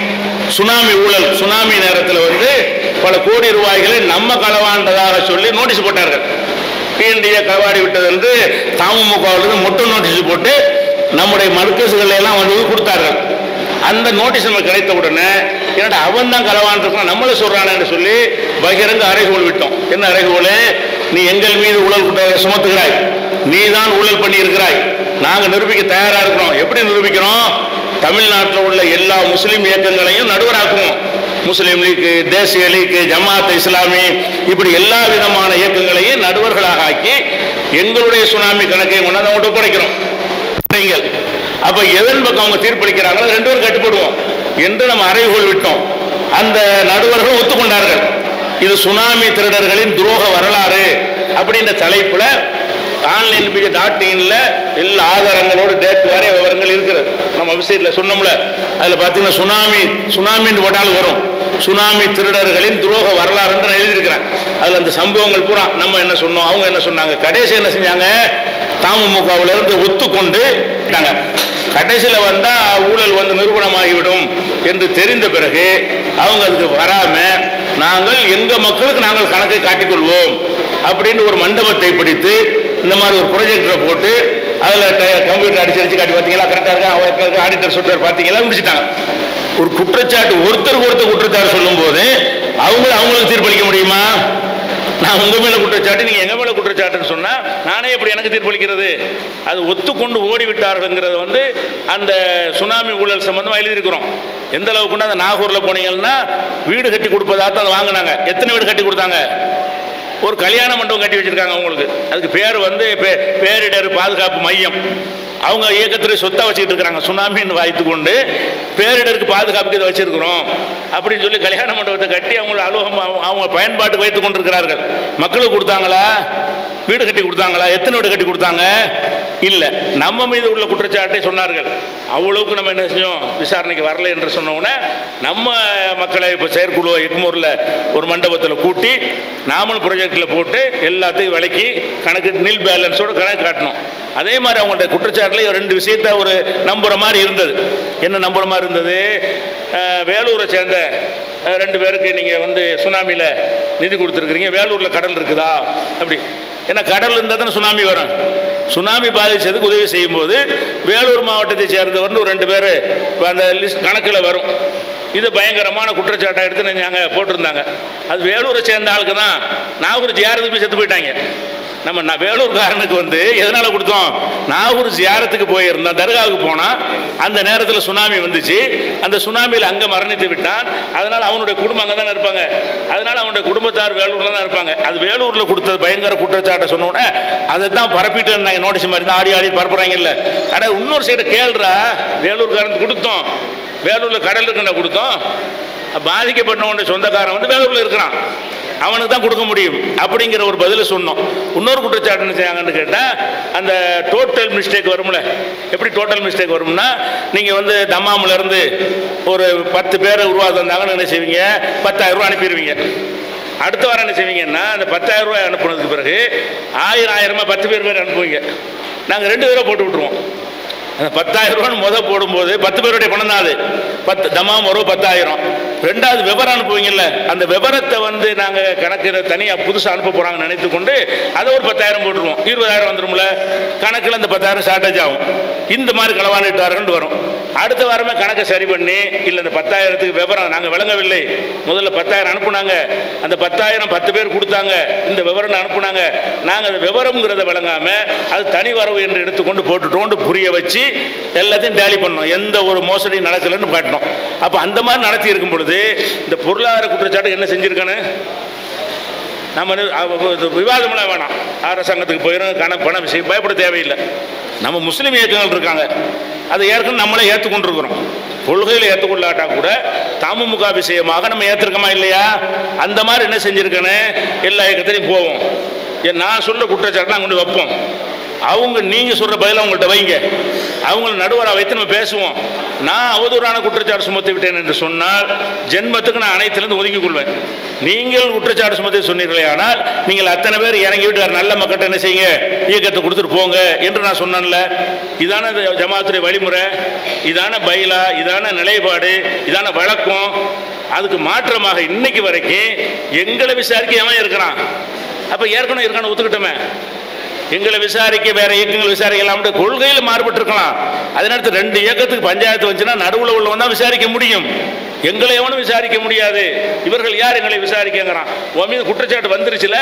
[SPEAKER 1] சுனாமி ஊழல் சுனாமி நேரத்தில் வந்து பல கோடி ரூபாய்களை நம்ம களவாண்டதாக சொல்லி நோட்டீஸ் போட்டார்கள் பிஎன்டிஏ களவாடி விட்டது வந்து தமுமுகவிலிருந்து மொட்டை நோட்டீஸ் போட்டு நம்முடைய மர்க்கசுகளை எல்லாம் வந்து கொடுத்தார்கள் அந்த நோட்டீஸ் நமக்கு கிடைத்த உடனே என்னடா அவன் தான் களவான் இருக்கான் நம்மளை சொல்றானு சொல்லி பகிரங்க அறைகோல் விட்டோம் என்ன அறைகோல் நீ எங்கள் மீது ஊழல் குற்றத்தை சுமத்துகிறாய் நீ தான் ஊழல் பண்ணி இருக்கிறாய் நாங்க நிரூபிக்க தயாரா இருக்கிறோம் எப்படி நிரூபிக்கிறோம் தமிழ்நாட்டில் உள்ள எல்லா முஸ்லிம் இயக்கங்களையும் நடுவராக்குவோம் முஸ்லிம் லீக் தேசிய லீக் ஜமாத் இஸ்லாமி இப்படி எல்லா விதமான இயக்கங்களையும் நடுவர்களாக ஆக்கி எங்களுடைய சுனாமி கணக்கை கொண்டாந்து அவங்க ஒப்படைக்கிறோம் நீங்கள் அப்ப எதன் பக்கம் அவங்க தீர்ப்பளிக்கிறாங்களோ ரெண்டு பேரும் கட்டுப்படுவோம் என்று நம்ம அறைகோல் விட்டோம் அந்த நடுவர்கள் ஒத்துக்கொண்டார்கள் இது சுனாமி திருடர்களின் துரோக வரலாறு அப்படின்ற தலைப்புல ஆன்லைன் பிஜே டாட் இன்ல எல்லா ஆதாரங்களோடு டேட் வரை விவரங்கள் இருக்கிறது நம்ம வெப்சைட்ல சொன்னோம்ல அதுல பாத்தீங்கன்னா சுனாமி சுனாமின்னு போட்டாலும் வரும் சுனாமி திருடர்களின் துரோக வரலாறுன்னு நான் எழுதியிருக்கிறேன் அதுல அந்த சம்பவங்கள் பூரா நம்ம என்ன சொன்னோம் அவங்க என்ன சொன்னாங்க கடைசி என்ன செஞ்சாங்க தமுமுகவில் இருந்து ஒத்துக்கொண்டு விட்டாங்க. கடைசியில வந்தா ஊழல் வந்து நிரூபணமாகிவிடும் என்று தெரிந்த பிறகு அவங்க அதுக்கு வராம நாங்கள் எங்க மக்களுக்கு நாங்கள் கணக்கை காட்டிக்கொள்வோம் அப்படின்னு ஒரு மண்டபத்தை பிடித்து இந்த மாதிரி ஒரு ப்ரொஜெக்டரை போட்டு அதுல கம்ப்யூட்டர் அடிச்சு அடிச்சு காட்டி பார்த்தீங்களா கரெக்டா இருக்கா அவர் ஆடிட்டர் சொல்றாரு பார்த்தீங்களா முடிச்சிட்டாங்க ஒரு குற்றச்சாட்டு ஒருத்தருக்கு ஒருத்தர் குற்றச்சாட்டு சொல்லும் போது அவங்க அவங்களுக்கு தீர்ப்பளிக்க முடியுமா நான் உங்க மேல குற்றச்சாட்டு நீங்க எங்க மேல குற்றச்சாட்டுன்னு சொன்னா நானே எப்படி எனக்கு தீர்ப்பளிக்கிறது அது ஒத்துக்கொண்டு ஓடிவிட்டார்கள்ங்கிறது வந்து அந்த சுனாமி ஊழல் சம்பந்தமா எழுதியிருக்கிறோம் எந்த அளவுக்கு அந்த நாகூர்ல போனீங்கன்னா வீடு கட்டி கொடுப்பதாக தான் வாங்கினாங்க எத்தனை வீடு கட்டி கொடுத்தாங்க ஒரு கல்யாண மண்டபம் கட்டி வச்சிருக்காங்க அவங்களுக்கு அதுக்கு பேர் வந்து பே- பேரிடர் பாதுகாப்பு மையம் அவங்க இயக்கத்தில் சொத்தா வச்சுக்கிட்டு இருக்கிறாங்க சுனாமின்னு வாய்த்து கொண்டு பேரிடருக்கு பாதுகாப்புக்கு இதை வச்சிருக்கிறோம் அப்படின்னு சொல்லி கல்யாண மண்டபத்தை கட்டி அவங்கள அலுவலம் அவங்க- அவங்க பயன்பாட்டுக்கு வைத்துக் கொண்டிருக்கிறார்கள் மக்களுக்கு கொடுத்தாங்களா வீடு கட்டி கொடுத்தாங்களா எத்தனை வீடு கட்டி கொடுத்தாங்க இல்ல நம்ம மீது உள்ள குற்றச்சாட்டை சொன்னார்கள் அவ்வளவுக்கு நம்ம என்ன செஞ்சோம் விசாரணைக்கு வரல என்று சொன்ன உடனே நம்ம மக்களை இப்போ செயற்குழு எக்மூரில் ஒரு மண்டபத்தில் கூட்டி நாமளும் ப்ரொஜெக்டில் போட்டு எல்லாத்தையும் விலைக்கு கணக்கு நில் பேலன்ஸோட கணக்கு காட்டணும் அதே மாதிரி அவங்கள்ட்ட குற்றச்சாட்டுல ரெண்டு விஷயத்த ஒரு நம்புற மாதிரி இருந்தது என்ன நம்புற மாதிரி இருந்தது அஹ், வேலூரை சேர்ந்த அஹ், ரெண்டு பேருக்கு நீங்கள் வந்து சுனாமியில் நிதி கொடுத்துருக்குறீங்க வேலூரில் கடல் இருக்குதா அப்படி ஏன்னா கடல் இருந்தால் தானே சுனாமி வரும் சுனாமி பாதிச்சதுக்கு உதவி செய்யும்போது வேலூர் மாவட்டத்தை சேர்ந்தவர்னு ஒரு ரெண்டு பேர் அந்த லிஸ்ட் கணக்கில் வரும் இது பயங்கரமான குற்றச்சாட்டை எடுத்து நாங்கள் போட்டிருந்தாங்க அது வேலூரை சேர்ந்த ஆளுக்கு தான் நாகூர் ஜியாரத்துக்கு போய் செத்து போயிட்டாங்க நம்ம ந- வேலூர்காரனுக்கு வந்து எதனால கொடுத்தோம் நாகூர் ஜியாரத்துக்கு போயிருந்தோம் தர்காவுக்கு போனா அந்த நேரத்தில் சுனாமி வந்துச்சு அந்த சுனாமியில் அங்க மரணித்து விட்டான் அதனால அவனுடைய குடும்பம் அங்கே தானே இருப்பாங்க அதனால அவனுடைய குடும்பத்தார் வேலூர்ல தான் இருப்பாங்க அது வேலூர்ல கொடுத்தது பயங்கர குற்றச்சாட்டை சொன்ன உடனே அதை தான் பரப்பிட்டு இருந்தாங்க நோட்டீஸ் மாதிரி தான் ஆடி ஆடி பரப்புறாங்க இல்ல அட இன்னொரு சைடு கேள்றா வேலூர்காரனுக்கு கொடுத்தோம் வேலூர்ல கடல் இருக்குன்னு கொடுத்தோம் பாதிக்கப்பட்டவனுடைய சொந்தக்காரன் வந்து வேலூர்ல இருக்கிறான் அவனுக்கு தான் கொடுக்க முடியும் அப்படிங்கிற ஒரு பதிலை சொன்னோம் இன்னொரு குற்றச்சாட்டு என்ன செய்யாங்கன்னு கேட்டால் அந்த டோட்டல் மிஸ்டேக் வரும்ல எப்படி டோட்டல் மிஸ்டேக் வரும்னா நீங்கள் வந்து தம்மாமுல இருந்து ஒரு பத்து பேரை உருவாக்க வந்தாங்கன்னு என்ன செய்வீங்க பத்தாயிரம் ரூபா அனுப்பிடுவீங்க அடுத்த வாரம் என்ன செய்வீங்கன்னா அந்த பத்தாயிரம் ரூபாய் அனுப்புனதுக்கு பிறகு ஆயிரம் ஆயிரமா பத்து பேர் பேர் அனுப்புவீங்க நாங்கள் ரெண்டு பேரை போட்டு விட்ருவோம் அந்த பத்தாயிரம் ரூபான்னு முத போடும்போது பத்து பேருடைய பணம் தான் அது பத்து தமாம் வரும் பத்தாயிரம் ரெண்டாவது விவரம் அனுப்புவீங்கல்ல அந்த விவரத்தை வந்து நாங்கள் கணக்கு தனியாக புதுசாக அனுப்ப போகிறாங்கன்னு நினைத்து கொண்டு அதை ஒரு பத்தாயிரம் போட்டுருவோம் இருபதாயிரம் வந்துரும்ல கணக்கில் அந்த பத்தாயிரம் ஷார்ட்டேஜ் ஆகும் இந்த மாதிரி களவாணிட்டார்கள் வரும் அடுத்த வாரமே கணக்கை சரி பண்ணி இல்லை இந்த பத்தாயிரத்துக்கு விவரம் நாங்கள் விளங்கவில்லை முதல்ல பத்தாயிரம் அனுப்புனாங்க அந்த பத்தாயிரம் பத்து பேர் கொடுத்தாங்க இந்த விவரம் அனுப்புனாங்க நாங்கள் அந்த விவரம்ங்கிறத விளங்காம அது தனி வரவு என்று எடுத்துக்கொண்டு போட்டுட்டோண்டு புரிய வச்சு எல்லாத்தையும் டேலி பண்ணோம் எந்த ஒரு மோசடி நடக்கலைன்னு காட்டினோம் அப்போ அந்த மாதிரி நடத்தி இருக்கும் பொழுது இந்த பொருளாதார குற்றச்சாட்டு என்ன செஞ்சிருக்கானு நம்ம வந்து அவ- அவ- இது விவாதம்லாம் வேணாம் அரசாங்கத்துக்கு போயிடும் கண பண விஷயம் பயப்பட தேவையில்லை நம்ம முஸ்லீம் இயக்கங்கள் இருக்காங்க அதை ஏற்கனவே நம்மளே ஏற்றுக்கொண்டிருக்கிறோம் கொள்கையில் ஏற்றுக்கொள்ளாட்டா கூட தமுமுக விஷயமாக நம்ம ஏற்றிருக்கோமா இல்லையா அந்த மாதிரி என்ன செஞ்சிருக்கேன்னு எல்லா இயக்கத்திலையும் போவோம் ஏன் நான் சொல்ற குற்றச்சாட்டு கொண்டு வைப்போம் அவங்க நீங்க சொல்ற பதில அவங்கள்ட்ட வைங்க அவங்கள நடுவராக வைத்து நம்ம பேசுவோம் நான் அவதூறான குற்றச்சாட்டு சுமத்தி விட்டேன் என்று சொன்னால் ஜென்மத்துக்கு நான் அனைத்திலிருந்து ஒதுக்கிக் கொள்வேன் நீங்கள் குற்றச்சாட்டு சுமத்தி சொன்னீர்களே ஆனால் நீங்கள் அத்தனை பேர் இறங்கி விட்டு வேற நல்ல மக்கள்கிட்ட என்ன செய்யுங்க இயக்கத்தை கொடுத்துட்டு போங்க என்று நான் சொன்னேன்ல இதான இந்த ஜமாத்துடைய வழிமுறை இதான பைலா இதான நிலைப்பாடு இதான வழக்கம் அதுக்கு மாற்றமாக இன்னைக்கு வரைக்கும் எங்களை விசாரிக்க எவன் இருக்கிறான் அப்ப ஏற்கனவே இருக்கான்னு ஒத்துக்கிட்டோமே எங்களை விசாரிக்க வேற இயக்கங்கள் விசாரிக்கலாம் கொள்கையில் மாறுபட்டு இருக்கலாம் அதனால ரெண்டு இயக்கத்துக்கு பஞ்சாயத்து வந்துச்சுன்னா நடுவில் உள்ளவன் தான் விசாரிக்க முடியும் எங்களை எவனும் விசாரிக்க முடியாது இவர்கள் யார் எங்களை விசாரிக்கங்கிறான் உன் மீது குற்றச்சாட்டு வந்துருச்சுல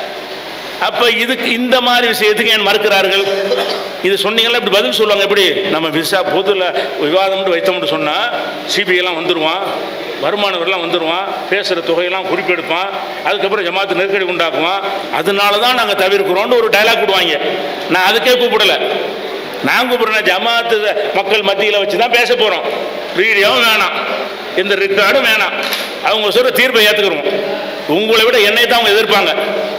[SPEAKER 1] அப்ப இதுக்கு இந்த மாதிரி விஷயத்துக்கு ஏன் மறுக்கிறார்கள் இது சொன்னீங்களா இப்படி பதில் சொல்லுவாங்க எப்படி நம்ம விசா பொதுல விவாதம்னு வைத்தோம்னு சொன்னா சிபிஐ எல்லாம் வந்துருவான் வருமான வரிலாம் வந்துருவான் பேசுகிற தொகையெல்லாம் குறிப்பெடுப்பான் அதுக்கப்புறம் ஜமாத்து நெருக்கடி உண்டாக்குவான் அதனால தான் நாங்கள் தவிர்க்கிறோம்னு ஒரு டைலாக் விடுவாங்க நான் அதுக்கே கூப்பிடல நான் கூப்பிடுறேன் ஜமாத்து மக்கள் மத்தியில் வச்சு தான் பேச போகிறோம் வீடியோவும் வேணாம் இந்த ரெக்கார்டும் வேணாம் அவங்க சொல்ற தீர்ப்பை ஏற்றுக்கிறோம் உங்களை விட என்னை தான் அவங்க எதிர்ப்பாங்க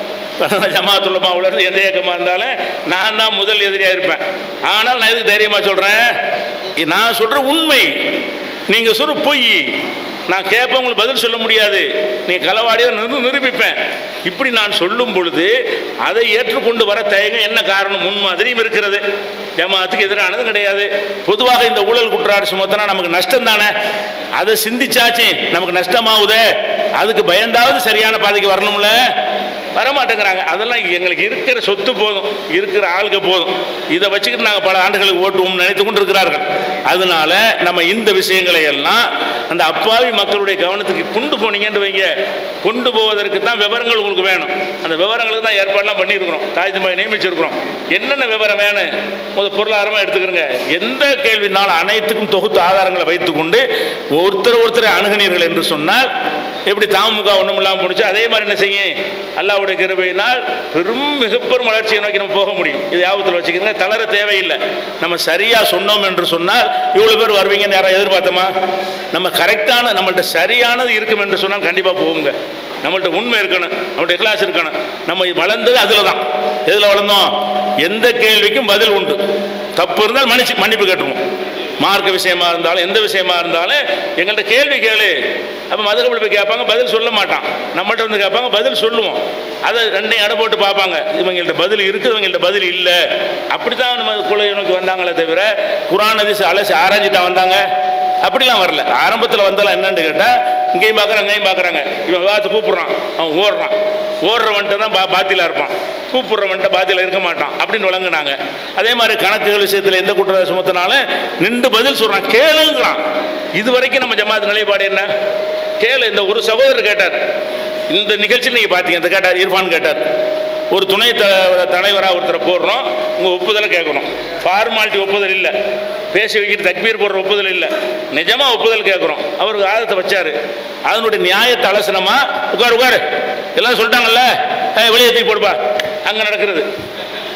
[SPEAKER 1] ஜமாத்துல்லமா உள்ள எந்த இயக்கமாக இருந்தாலும் நான் தான் முதல் எதிரியாக இருப்பேன் ஆனால் நான் எதுக்கு தைரியமாக சொல்கிறேன் நான் சொல்கிற உண்மை நீங்கள் சொல்ற பொய் நான் கேட்பேன் உங்களுக்கு பதில் சொல்ல முடியாது நீ களவாடியை நிரு நிரூபிப்பேன் இப்படி நான் சொல்லும் பொழுது அதை ஏற்றுக்கொண்டு வர தயங்க என்ன காரணம் முன்மாதிரியும் இருக்கிறது ஜமாத்துக்கு எதிரானது கிடையாது பொதுவாக இந்த ஊழல் குற்றாடு சுமத்தினா நமக்கு நஷ்டம் தானே அதை சிந்திச்சாச்சு நமக்கு நஷ்டமாகுதே அதுக்கு பயந்தாவது சரியான பாதைக்கு வரணும்ல வரமாட்டேங்கிறாங்க அதெல்லாம் எங்களுக்கு இருக்கிற சொத்து போதும் இருக்கிற ஆளுக்கு போதும் இதை வச்சுக்கிட்டு நாங்கள் பல ஆண்டுகளுக்கு ஓட்டுவோம் நினைத்து கொண்டு இருக்கிறார்கள் அதனால நம்ம இந்த விஷயங்களை எல்லாம் அந்த அப்பாவி மக்களுடைய கவனத்துக்கு கொண்டு போனீங்கன்னு வைங்க கொண்டு போவதற்கு தான் விவரங்கள் உங்களுக்கு வேணும் அந்த விவரங்களுக்கு தான் ஏற்பாடுலாம் பண்ணியிருக்கிறோம் தாய் தம்பாய் நியமிச்சிருக்கிறோம் என்னென்ன விவரம் வேணும் முதல் பொருளாதாரமாக எடுத்துக்கிறோங்க எந்த கேள்வினாலும் அனைத்துக்கும் தொகுத்து ஆதாரங்களை வைத்துக்கொண்டு ஒருத்தர் ஒருத்தரை அணுகுனீர்கள் என்று சொன்னால் எப்படி தாமுக ஒன்றும் இல்லாமல் போணுச்சு அதே மாதிரி என்ன செய்யும் அல்லாவுடைய கிருபையினால் பெரும் மிகப்பெரும் வளர்ச்சியை நோக்கி நம்ம போக முடியும் இது யாபத்தில் வச்சுக்கிறீங்க தளர தேவையில்லை நம்ம சரியா சொன்னோம் என்று சொன்னால் இவ்வளவு பேர் வருவீங்கன்னு யாராவது எதிர்பார்த்தோமா நம்ம கரெக்டான நம்மள்ட்ட சரியானது இருக்கும் என்று சொன்னால் கண்டிப்பாக போகுங்க நம்மள்ட்ட உண்மை இருக்கணும் நம்மள்ட்ட கிளாஸ் இருக்கணும் நம்ம வளர்ந்தது அதில் தான் எதில் வளர்ந்தோம் எந்த கேள்விக்கும் பதில் உண்டு தப்பு இருந்தால் மன்னிச்சு மன்னிப்பு கேட்டுருவோம் மார்க்க விஷயமா இருந்தாலும் எந்த விஷயமா இருந்தாலும் எங்கள்கிட்ட கேள்வி கேளு அப்போ மதுகப்பில் போய் கேட்பாங்க பதில் சொல்ல மாட்டான் நம்மகிட்ட வந்து கேட்பாங்க பதில் சொல்லுவோம் அதை ரெண்டையும் எடை போட்டு பார்ப்பாங்க இவங்கள்ட்ட பதில் இருக்குது இவங்கள்ட்ட பதில் இல்லை அப்படி தான் நம்ம குலையனுக்கு வந்தாங்களே தவிர குரான் அதிசு அலசி ஆராய்ச்சிட்டா வந்தாங்க அப்படிலாம் வரல ஆரம்பத்தில் வந்தாலும் என்னன்னு கேட்டால் இங்கேயும் பார்க்குறாங்க அங்கேயும் பார்க்குறாங்க இவன் விவாதத்தை கூப்பிட்றான் அவன் ஓடுறான் ஓடுறவன்ட்டு தான் பா பாத்தியில் இருப்பான் கூப்பிடுறவன்ட்ட பாத்தியில் இருக்க மாட்டான் அப்படின்னு வழங்குனாங்க அதே மாதிரி கணக்குகள் விஷயத்தில் எந்த குற்றம் சுமத்தினாலும் நின்று பதில் சொல்கிறான் கேளுங்கிறான் இது வரைக்கும் நம்ம ஜமாத் நிலைப்பாடு என்ன கேளு இந்த ஒரு சகோதரர் கேட்டார் இந்த நிகழ்ச்சியில் நீங்கள் பார்த்தீங்க இந்த கேட்டார் இர்ஃபான் கேட்டார் ஒரு துணை த தலைவராக ஒருத்தரை போடுறோம் உங்கள் ஒப்புதலை கேட்கணும் ஃபார்மாலிட்டி ஒப்புதல் இல்லை பேசி வைக்கிட்டு தக்பீர் போடுற ஒப்புதல் இல்லை நிஜமாக ஒப்புதல் கேட்குறோம் அவருக்கு ஆதத்தை வச்சாரு அதனுடைய நியாயத்தை அலசனமா உட்கார் உட்காரு எல்லாம் சொல்லிட்டாங்கல்ல ஏய், வெளியே தூக்கி போடுப்பா அங்கே நடக்கிறது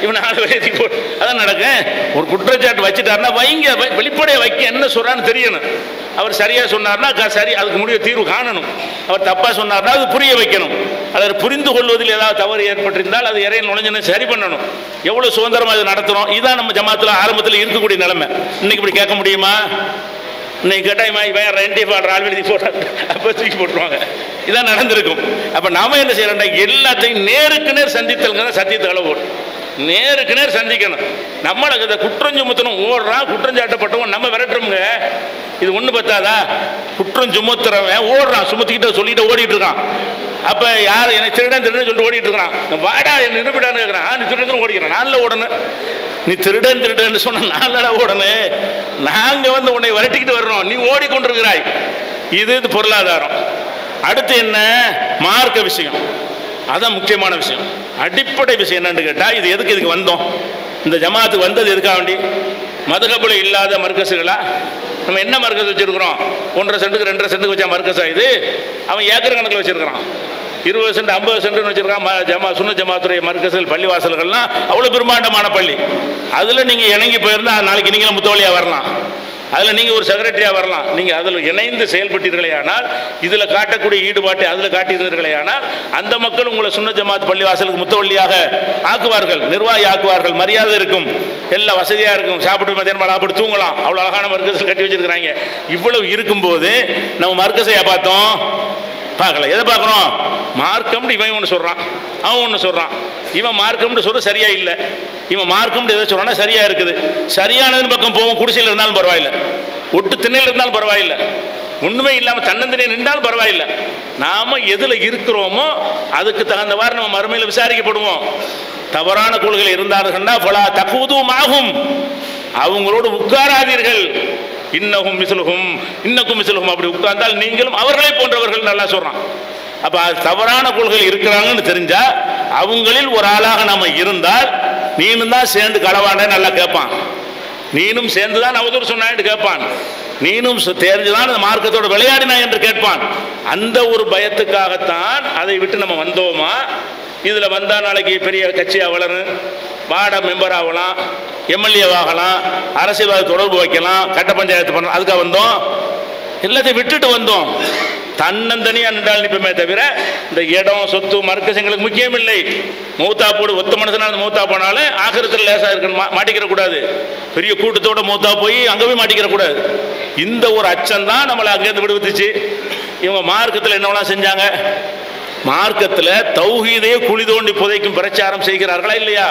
[SPEAKER 1] இவன் நாலு பேரை போட்டு அதான் நடக்கும் ஒரு குற்றச்சாட்டு வச்சுட்டாருன்னா வைங்க வை- வெளிப்படையா வைக்க என்ன சொல்றான்னு தெரியணும் அவர் சரியா சொன்னார்னா க- சரி அதுக்கு முடிவு தீர்வு காணணும் அவர் தப்பா சொன்னார்னா அது புரிய வைக்கணும் அதை புரிந்து கொள்வதில் ஏதாவது தவறு ஏற்பட்டிருந்தால் அது இறையன் நுழைஞ்சனை சரி பண்ணணும் எவ்வளவு சுதந்திரமா இது நடத்துறோம் இதான் நம்ம ஜமாத்துல ஆரம்பத்தில் இருக்கக்கூடிய நிலைமை இன்னைக்கு இப்படி கேட்க முடியுமா இன்னைக்கு கேட்டால் இவன் ரெண்டே பாடுற ஆள் எழுதி போடுறாங்க அப்போ தூக்கி போட்டுருவாங்க இதான் நடந்திருக்கும் அப்போ நாம என்ன செய்யறோம்டா எல்லாத்தையும் நேருக்கு நேர் சந்தித்தல்ங்கிற சத்தியத்தை அளவு நேருக்கு நேர் சந்திக்கணும் நம்மளுக்கு இந்த குற்றம் சுமத்தணும் ஓடுறான் குற்றம் சாட்டப்பட்டவன் நம்ம விரட்டுறோமுங்க இது ஒண்ணு பத்தாதா குற்றம் சுமத்துறவன் ஓடுறான் சுமத்திக்கிட்டு சொல்லிட்டு ஓடிட்டு இருக்கான் அப்ப யார் எனக்கு திருடன் திருடன் சொல்லிட்டு ஓடிட்டு இருக்கான் வாடா என்ன நிரூபிடான்னு கேட்கிறான் "ஆ, நீ திருடன் ஓடிக்கிறேன் நான்ல ஓடணும் நீ திருடன் திருடன் சொன்ன நான்லடா ஓடணும் நாங்க வந்து உன்னை விரட்டிக்கிட்டு வர்றோம் நீ ஓடிக்கொண்டிருக்கிறாய் இது இது பொருளாதாரம் அடுத்து என்ன மார்க்க விஷயம் அதான் முக்கியமான விஷயம் அடிப்படை விஷயம் என்னன்னு கேட்டா இது எதுக்கு இதுக்கு வந்தோம் இந்த ஜமாத்துக்கு வந்தது எதுக்காக வேண்டி மதுகபுல இல்லாத மர்க்கசுகளா நம்ம என்ன மர்க்கஸ் வச்சிருக்கிறோம் ஒன்றரை சென்ட்டுக்கு ரெண்டரை சென்ட்டுக்கு வச்சா மர்க்கஸா இது அவன் ஏக்கர் கணக்கில் வச்சிருக்கிறான் இருபது சென்ட் ஐம்பது சென்ட்னு வச்சிருக்கான் ம- ஜமா சுன்ன ஜமாத்துடைய மர்க்கசுகள் பள்ளிவாசல்கள்லாம் அவ்வளோ பிரம்மாண்டமான பள்ளி அதில் நீங்கள் இணங்கி போயிருந்தா நாளைக்கு நீங்களும் முத்தவழியாக வரலாம் அதில் நீங்கள் ஒரு செக்ரட்டரியாக வரலாம் நீங்கள் அதில் இணைந்து செயல்பட்டீர்களே ஆனால் இதில் காட்டக்கூடிய ஈடுபாட்டை அதில் காட்டியிருந்தீர்களே ஆனால் அந்த மக்கள் உங்களை சுன்ன ஜமாத் பள்ளிவாசலுக்கு முத்தவள்ளியாக ஆக்குவார்கள் நிர்வாகி ஆக்குவார்கள் மரியாதை இருக்கும் எல்லாம் வசதியாக இருக்கும் சாப்பிட்டு மத்தியானம் சாப்பிட்டு தூங்கலாம் அவ்வளோ அழகான மர்க்கஸ் கட்டி வச்சிருக்கிறாங்க இவ்வளவு இருக்கும்போது நம்ம மர்க்கஸையா பார்த்தோம் பார்க்கல எதை பார்க்குறோம் மார்க்கம்னு இவன் ஒன்று சொல்கிறான் அவன் ஒன்று சொல்கிறான் இவன் மார்க்கம்னு சொல்ற சரியா இல்லை இவன் மார்க்கம்னு எதை சொல்றானா சரியா இருக்குது சரியானதுன்னு பக்கம் போவோம் குடிசையில் இருந்தாலும் பரவாயில்லை ஒட்டு திண்ணையில் இருந்தாலும் பரவாயில்லை ஒண்ணுமே இல்லாம தன்னந்தனே நின்றாலும் பரவாயில்லை நாம எதுல இருக்கிறோமோ அதுக்கு தகுந்தவாறு நம்ம மறுமையில விசாரிக்கப்படுவோம் தவறான கொள்கைகள் இருந்தார்கள்னா பலா தக்குவதும் ஆகும் அவங்களோடு உட்காராதீர்கள் இன்னகும் மிசிலுகும் இன்னக்கும் மிசிலுகும் அப்படி உட்கார்ந்தால் நீங்களும் அவர்களை போன்றவர்கள் நல்லா சொல்றான் அப்ப அது தவறான கொள்கைகள் இருக்கிறாங்கன்னு தெரிஞ்சா அவங்களில் ஒரு ஆளாக நாம இருந்தால் நீனும் தான் சேர்ந்து களவாண்ட நல்லா கேட்பான் நீனும் சேர்ந்து தான் அவதூறு சொன்னான்னு கேட்பான் நீனும் சு- தெரிஞ்சுதான் அந்த மார்க்கத்தோட விளையாடினா என்று கேட்பான் அந்த ஒரு பயத்துக்காகத்தான் அதை விட்டு நம்ம வந்தோமா இதுல வந்தா நாளைக்கு பெரிய கட்சியா வளரும் வார்ட மெம்பர் ஆகலாம் எம்எல்ஏ ஆகலாம் அரசியல்வாத தொடர்பு வைக்கலாம் கட்ட பஞ்சாயத்து பண்ணலாம் அதுக்காக வந்தோம் எல்லாத்தையும் விட்டுட்டு வந்தோம் தன்னந்தனியா நின்றால் நிற்பமே தவிர இந்த இடம் சொத்து மறுக்கசங்களுக்கு முக்கியம் இல்லை மூத்தா போடு ஒத்த மனுஷனால மூத்தா போனாலும் ஆகிரத்தில் லேசா இருக்கணும் மா- மாட்டிக்கிற கூடாது பெரிய கூட்டத்தோட மூத்தா போய் அங்க போய் மாட்டிக்கிற கூடாது இந்த ஒரு அச்சம் தான் நம்மளை அங்கேருந்து விடுவித்துச்சு இவங்க மார்க்கத்தில் என்னவெல்லாம் செஞ்சாங்க மார்க்கத்தில் தௌஹீதையே குழி தோண்டி புதைக்கும் பிரச்சாரம் செய்கிறார்களா இல்லையா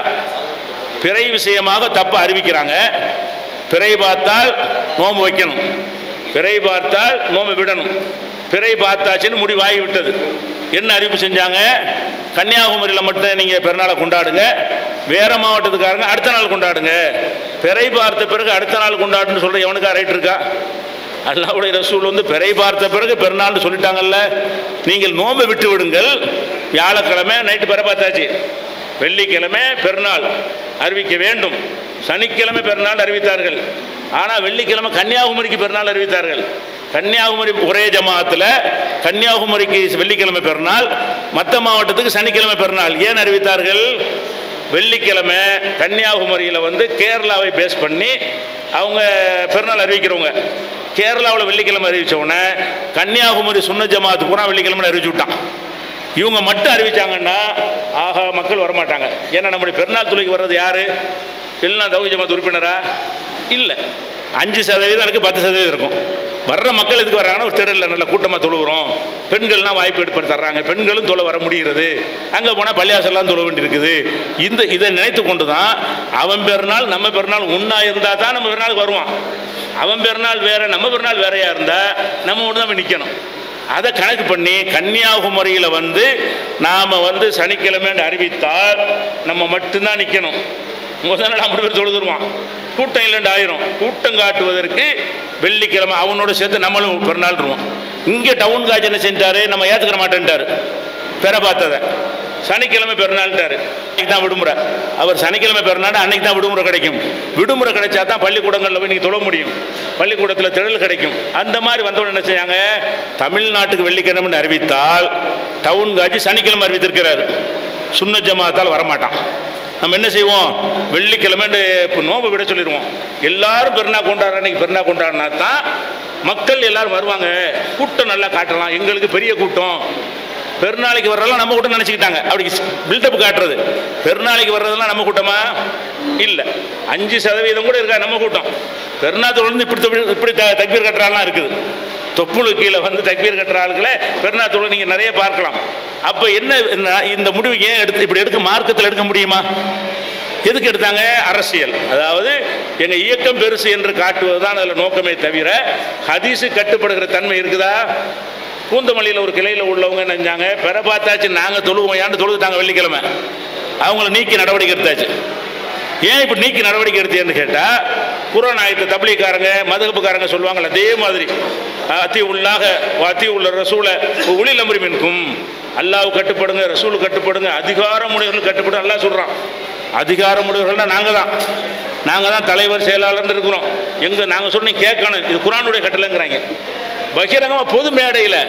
[SPEAKER 1] பிறை விஷயமாக தப்பு அறிவிக்கிறாங்க பிறை பார்த்தால் நோம்பு வைக்கணும் பிறை பார்த்தால் நோம்பு விடணும் பிறை பார்த்தாச்சுன்னு முடிவாகி விட்டது என்ன அறிவிப்பு செஞ்சாங்க கன்னியாகுமரியில் மட்டும் நீங்கள் பெருநாளை கொண்டாடுங்க வேற மாவட்டத்துக்காரங்க அடுத்த நாள் கொண்டாடுங்க பிறை பார்த்த பிறகு அடுத்த நாள் கொண்டாடுன்னு சொல்ற எவனுக்கா ரைட் இருக்கா அல்லாவுடைய ரசூல் வந்து பிறை பார்த்த பிறகு பெருநாள்னு சொல்லிட்டாங்கல்ல நீங்கள் நோம்பை விட்டு விடுங்கள் வியாழக்கிழமை நைட்டு பிற பார்த்தாச்சு வெள்ளிக்கிழமை பெருநாள் அறிவிக்க வேண்டும் சனிக்கிழமை பெருநாள் அறிவித்தார்கள் ஆனால் வெள்ளிக்கிழமை கன்னியாகுமரிக்கு பெருநாள் அறிவித்தார்கள் கன்னியாகுமரி ஒரே ஜமாத்தில் கன்னியாகுமரிக்கு வெள்ளிக்கிழமை பெருநாள் மற்ற மாவட்டத்துக்கு சனிக்கிழமை பெருநாள் ஏன் அறிவித்தார்கள் வெள்ளிக்கிழமை கன்னியாகுமரியில் வந்து கேரளாவை பேஸ் பண்ணி அவங்க பெருநாள் அறிவிக்கிறவங்க கேரளாவில் வெள்ளிக்கிழமை அறிவிச்ச உடனே கன்னியாகுமரி சுன்ன ஜமாத்து பூரா வெள்ளிக்கிழமை அறிவிச்சு விட்டான் இவங்க மட்டும் அறிவிச்சாங்கன்னா ஆஹா மக்கள் வரமாட்டாங்க ஏன்னா நம்முடைய பெருநாள் துளைக்கு வர்றது யாரு எல்லாம் தௌஹி ஜமாத் உறுப்பினரா இல்லை அஞ்சு சதவீதம் இருக்கு பத்து சதவீதம் இருக்கும் வர்ற மக்கள் எதுக்கு வர்றாங்கன்னா ஒரு திடலில் நல்ல கூட்டமாக தொழுகிறோம் பெண்கள்லாம் வாய்ப்பு எடுத்து தர்றாங்க பெண்களும் தொலை வர முடிகிறது அங்கே போனால் பள்ளியாசல்லாம் தொழ வேண்டியிருக்குது இந்த இதை நினைத்து கொண்டு தான் அவன் பெருநாள் நம்ம பெருநாள் ஒன்றா இருந்தால் தான் நம்ம பெருநாளுக்கு வருவான் அவன் பெருநாள் வேற நம்ம பெருநாள் வேறையா இருந்தால் நம்ம ஒன்று தான் நிற்கணும் அதை கணக்கு பண்ணி கன்னியாகுமரியில் வந்து நாம் வந்து சனிக்கிழமைன்னு அறிவித்தால் நம்ம மட்டும்தான் நிற்கணும் முதல் நாள் ஐம்பது பேர் தொழுதுருவான் கூட்டம் இல்லைண்டு ஆயிரும் கூட்டம் காட்டுவதற்கு வெள்ளிக்கிழமை அவனோட சேர்த்து நம்மளும் பெருநாள்ருவோம் இங்கே டவுன் காஜ் என்ன செஞ்சாரு நம்ம ஏற்றுக்கிற மாட்டேன்ட்டாரு பெற பார்த்ததை சனிக்கிழமை பெருநாள்ட்டாரு இன்னைக்கு தான் விடுமுறை அவர் சனிக்கிழமை பெருநாள் அன்னைக்கு தான் விடுமுறை கிடைக்கும் விடுமுறை கிடைச்சா தான் பள்ளிக்கூடங்களில் போய் நீங்கள் தொழ முடியும் பள்ளிக்கூடத்தில் திடல் கிடைக்கும் அந்த மாதிரி வந்தவங்க என்ன செய்யாங்க தமிழ்நாட்டுக்கு வெள்ளிக்கிழமைன்னு அறிவித்தால் டவுன் காஜி சனிக்கிழமை அறிவித்திருக்கிறாரு சுன்ன ஜமாத்தால் வரமாட்டான் நம்ம என்ன செய்வோம் வெள்ளிக்கிழமை இப்போ நோம்பு விட சொல்லிடுவோம் எல்லாரும் பெருநா கொண்டாடுற அன்னைக்கு பெருநா கொண்டாடினா தான் மக்கள் எல்லாரும் வருவாங்க கூட்டம் நல்லா காட்டலாம் எங்களுக்கு பெரிய கூட்டம் பெருநாளைக்கு வர்றதெல்லாம் நம்ம கூட்டம் நினச்சிக்கிட்டாங்க அப்படி பில்டப் காட்டுறது பெருநாளைக்கு வர்றதெல்லாம் நம்ம கூட்டமா இல்லை அஞ்சு சதவீதம் கூட இருக்கா நம்ம கூட்டம் பெருநாள் வந்து இப்படி தொப்பி- இப்படி த- தக்பீர் கட்டுறாலாம் இருக்குது தொப்புளு கீழே வந்து தக்பீர் கட்டுற ஆளுகளை பெருநாள் தொழில் நீங்கள் நிறைய பார்க்கலாம் அப்போ என்ன என்ன- இந்த முடிவு ஏன் எடுத்து இப்படி எடுக்க மார்க்கத்தில் எடுக்க முடியுமா எதுக்கு எடுத்தாங்க அரசியல் அதாவது எங்க இயக்கம் பெருசு என்று காட்டுவது தான் அதில் நோக்கமே தவிர ஹதீஸு கட்டுப்படுகிற தன்மை இருக்குதா பூந்தமல்லியில் ஒரு கிளையில் உள்ளவங்க நினைஞ்சாங்க பெற பார்த்தாச்சு நாங்கள் தொழுவோம் ஏன்னு தொழுதுட்டாங்க வெள்ளிக்கிழமை அவங்கள நீக்கி நடவடிக்கை எடுத்தாச்சு ஏன் இப்படி நீக்கி நடவடிக்கை எடுத்தேன்னு கேட்டால் குரான் ஆயத்தை தப்லீக்காரங்க மதகப்புக்காரங்க சொல்லுவாங்கல்ல அதே மாதிரி அத்தி உள்ளாக அத்தி உள்ள ரசூலை உளில் அமரிமின்கும் அல்லாஹ் கட்டுப்படுங்க ரசூல் கட்டுப்படுங்க அதிகாரமுடையவர்கள் கட்டுப்படும் அல்லாஹ் சொல்கிறான் அதிகாரமுடையவர்கள்னா நாங்கள் தான் நாங்கள் தான் தலைவர் செயலாளர்னு இருக்கிறோம் எங்க நாங்கள் சொன்னி கேட்கணும் இது குரானுடைய கட்டளைங்கிறாங்க பகிரங்கமாக பொது மேடையில்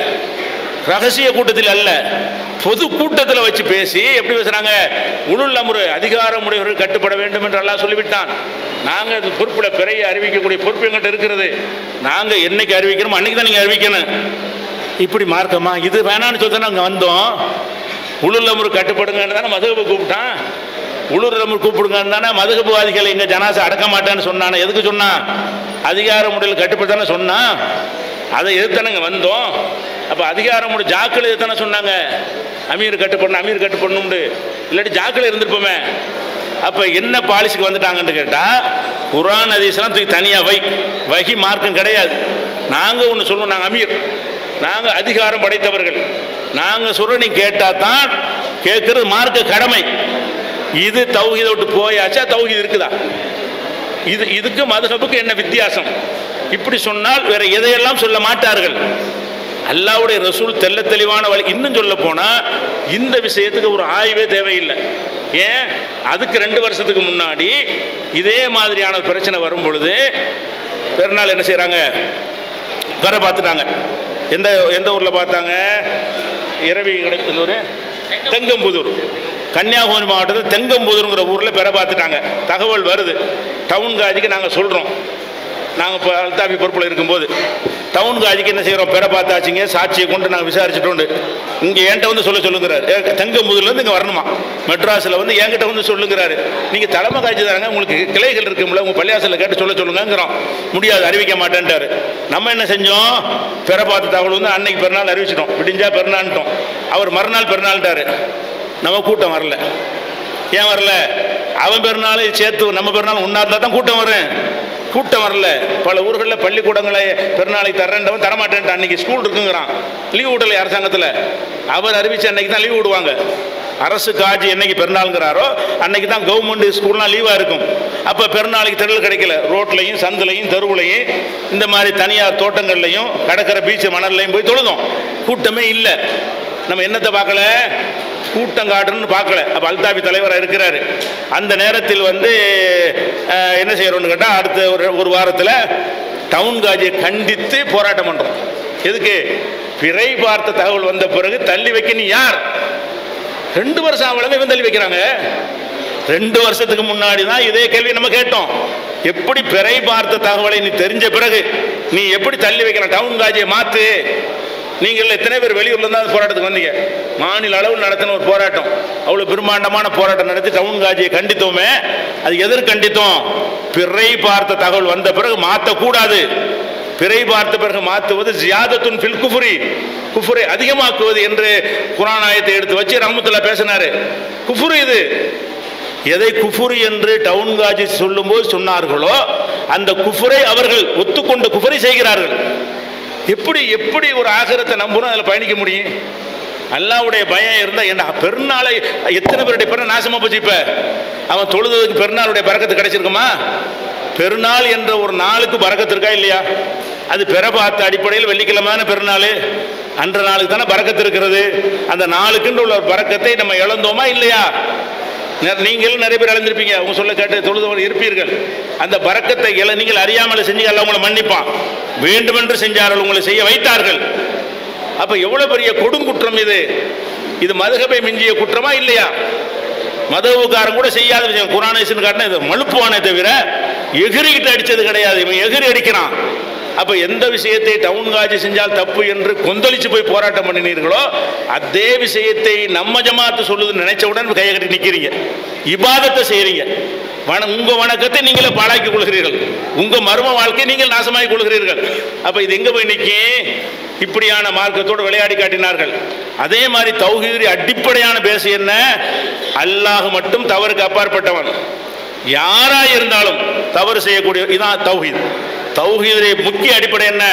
[SPEAKER 1] ரகசிய கூட்டத்தில் அல்ல பொது கூட்டத்தில் வச்சு பேசி எப்படி பேசுறாங்க உளுள் அமுறு அதிகாரமுடையவர்கள் கட்டுப்பட வேண்டும் என்று அல்லாஹ் சொல்லிவிட்டான் நாங்கள் அது பொறுப்பில் பிறைய அறிவிக்கக்கூடிய பொறுப்பு எங்கிட்ட இருக்கிறது நாங்கள் என்னைக்கு அறிவிக்கிறோமோ அன்னைக்கு தான் நீங்கள் அறிவிக்கணும் இப்படி மார்க்கமா இது வேணான்னு சொல்லி நாங்கள் வந்தோம் உளுள் அமுறு கட்டுப்படுங்கன்னு தானே மதுகபு கூப்பிட்டான் உளுர் அமுர் கூப்பிடுங்கன்னு தானே மதுகபுவாதிகள் எங்க ஜனாசை அடக்க மாட்டேன்னு சொன்னானே எதுக்கு சொன்னான் அதிகார முறையில் கட்டுப்படுத்தானே சொன்னான் அதை எதிர்த்தானங்க வந்தோம் அப்போ அதிகாரமுடைய ஜாக்கள் எதிர்த்தானே சொன்னாங்க அமீர் கட்டுப்படணும் அமீர் கட்டுப்படணும்னு இல்லாட்டி ஜாக்கள் இருந்திருப்போமே அப்போ என்ன பாலிசிக்கு வந்துட்டாங்கன்னு கேட்டால் குரான் ஹதீஸ்லாம் தூக்கி தனியாக வை வகி மார்க்கம் கிடையாது நாங்கள் ஒன்று சொல்லுவோம் நாங்கள் அமீர் நாங்கள் அதிகாரம் படைத்தவர்கள் நாங்கள் சொல்ற நீ கேட்டால் தான் கேட்கறது மார்க்க கடமை இது தௌஹீதை விட்டு போயாச்சா தௌஹீத் இருக்குதா இது இதுக்கு மதுஹபுக்கு என்ன வித்தியாசம் இப்படி சொன்னால் வேற எதையெல்லாம் சொல்ல மாட்டார்கள் அல்லாவுடைய ரசூல் தெள்ள தெளிவான வழி இன்னும் சொல்ல போனா இந்த விஷயத்துக்கு ஒரு ஆய்வே தேவையில்லை ஏன் அதுக்கு ரெண்டு வருஷத்துக்கு முன்னாடி இதே மாதிரியான பிரச்சனை வரும் பொழுது பெருநாள் என்ன செய்றாங்க வர பார்த்துட்டாங்க எந்த எந்த ஊரில் பார்த்தாங்க இரவி கிடை- இந்த ஊரு தெங்கம்புதூர் கன்னியாகுமரி மாவட்டத்தில் தெங்கம்புதூருங்கிற ஊரில் பெற பார்த்துட்டாங்க தகவல் வருது டவுன் காஜிக்கு நாங்கள் சொல்கிறோம் நாங்கள் இப்போ அல்தாபி பொறுப்பில் இருக்கும்போது டவுன் காஜிக்கு என்ன செய்கிறோம் பெற பார்த்தாச்சுங்க சாட்சியை கொண்டு நாங்கள் விசாரிச்சுட்டோண்டு இங்கே என்கிட்ட வந்து சொல்ல சொல்லுங்கிறாரு ஏ, தெங்கம்புதூர்லேருந்து இங்கே வரணுமா மெட்ராஸில் வந்து என்கிட்ட வந்து சொல்லுங்கிறாரு நீங்கள் தலைமை காட்சி தாங்க உங்களுக்கு கிளைகள் இருக்கும்ல உங்கள் பள்ளியாசலில் கேட்டு சொல்ல சொல்லுங்கிறோம் முடியாது அறிவிக்க மாட்டேன்ட்டாரு நம்ம என்ன செஞ்சோம் பெற பார்த்த தகவல் வந்து அன்னைக்கு பெருநாள் அறிவிச்சிட்டோம் விடிஞ்சா பெருநாள்ட்டோம் அவர் மறுநாள் பெருநாள்ட்டாரு நம்ம கூட்டம் வரல ஏன் வரல அவன் பெருநாள் சேர்த்து நம்ம பெருநாள் ஒன்றா இருந்தால் தான் கூட்டம் வரும் கூட்டம் வரல பல ஊர்களில் பள்ளிக்கூடங்களை பெருநாளைக்கு தர்றேன்றவன் தரமாட்டேன்ட்டு அன்னைக்கு ஸ்கூல் இருக்குங்கிறான் லீவ் விடலை அரசாங்கத்தில் அவர் அறிவிச்ச அன்னைக்கு தான் லீவ் விடுவாங்க அரசு காட்சி என்னைக்கு பெருநாளுங்கிறாரோ அன்னைக்கு தான் கவர்மெண்ட் ஸ்கூல்லாம் லீவாக இருக்கும் அப்போ பெருநாளைக்கு திடல் கிடைக்கல ரோட்லையும் சந்திலையும் தெருவுலையும் இந்த மாதிரி தனியார் தோட்டங்கள்லையும் கடற்கரை பீச் மணல்லையும் போய் தொழுதோம் கூட்டமே இல்லை நம்ம என்னத்தை பார்க்கல கூட்டம் காட்டணும்னு பார்க்கல அப்போ அல்தாபி தலைவராக இருக்கிறாரு அந்த நேரத்தில் வந்து அஹ், என்ன செய்யறோம்னு கேட்டால் அடுத்த ஒரு ஒரு வாரத்தில் டவுன் காஜியை கண்டித்து போராட்டம் பண்ணுறோம் எதுக்கு பிறை பார்த்த தகவல் வந்த பிறகு தள்ளி வைக்க நீ யார் ரெண்டு வருஷம் ஆகலங்க இவன் தள்ளி வைக்கிறாங்க ரெண்டு வருஷத்துக்கு முன்னாடி தான் இதே கேள்வி நம்ம கேட்டோம் எப்படி பிறை பார்த்த தகவலை நீ தெரிஞ்ச பிறகு நீ எப்படி தள்ளி வைக்கலாம் டவுன் காஜியை மாத்து நீங்கள் எத்தனை பேர் வெளியூர்ல இருந்தா அந்த போராட்டத்துக்கு வந்தீங்க மாநில அளவில் நடத்தின ஒரு போராட்டம் அவ்வளவு பிரம்மாண்டமான போராட்டம் நடத்தி டவுன் காஜியை கண்டித்தோமே அது எதற்கு கண்டித்தோம் பிறை பார்த்த தகவல் வந்த பிறகு மாற்றக்கூடாது பிறை பார்த்த பிறகு மாற்றுவது ஜியாதத்துன் ஃபில் குஃபுரி குஃபுரை அதிகமாக்குவது என்று குரான் ஆயத்தை எடுத்து வச்சு ரஹமத்துல்லா பேசினாரு குஃபுரு இது எதை குஃபுரு என்று டவுன் காஜி சொல்லும்போது சொன்னார்களோ அந்த குஃபுரை அவர்கள் ஒத்துக்கொண்ட குஃபரை செய்கிறார்கள் எப்படி எப்படி ஒரு ஆகிரத்தை நம்பணும் அதில் பயணிக்க முடியும் அல்லாவுடைய பயம் இருந்தால் என்ன பெருநாளை எத்தனை பேருடைய பெருநாள் நாசமா போச்சு இப்ப அவன் தொழுததுக்கு பெருநாளுடைய பறக்கத்து கிடைச்சிருக்குமா பெருநாள் என்ற ஒரு நாளுக்கு பறக்கத்து இருக்கா இல்லையா அது பெற பார்த்த அடிப்படையில் வெள்ளிக்கிழமையான பெருநாள் அன்ற நாளுக்கு தானே பறக்கத்து இருக்கிறது அந்த நாளுக்குன்ற உள்ள ஒரு பறக்கத்தை நம்ம இழந்தோமா இல்லையா நெ- நீங்களும் நிறைய பேர் இழந்திருப்பீங்க அவங்க சொல்ல கேட்டு தொழுதவர் இருப்பீர்கள் அந்த பறக்கத்தை இழ நீங்கள் அறியாமல் செஞ்சு அல்ல உங்களை மன்னிப்பான் வேண்டுமென்று செஞ்சார்கள் உங்களை செய்ய வைத்தார்கள் அப்ப எவ்வளவு பெரிய கொடுங்குற்றம் இது இது மதுகபை மிஞ்சிய குற்றமா இல்லையா மதவுக்காரன் கூட செய்யாத விஷயம் குரானேசன் காட்டின இது மழுப்புவானே தவிர எகிரிக்கிட்டு அடிச்சது கிடையாது இவன் எகிரி அடிக்கிறான் அப்ப எந்த விஷயத்தை டவுன் காட்சி செஞ்சால் தப்பு என்று கொந்தளிச்சு போய் போராட்டம் பண்ணினீர்களோ அதே விஷயத்தை நம்ம ஜமாத்து சொல்லுதுன்னு நினைச்சவுடன் கையை கட்டி நிக்கிறீங்க இபாதத்தை செய்றீங்க வண உங்க வணக்கத்தை நீங்களே பாழாக்கி கொள்கிறீர்கள் உங்க மர்ம வாழ்க்கையை நீங்கள் நாசமாக்கி கொள்கிறீர்கள் அப்ப இது எங்க போய் நிற்கும் இப்படியான மார்க்கத்தோடு விளையாடி காட்டினார்கள் அதே மாதிரி தௌஹீரி அடிப்படையான பேச என்ன அல்லாஹ் மட்டும் தவறுக்கு அப்பாற்பட்டவன் யாரா இருந்தாலும் தவறு செய்யக்கூடிய இதான் தௌஹீத் தௌஹீதுடைய முக்கிய அடிப்படை என்ன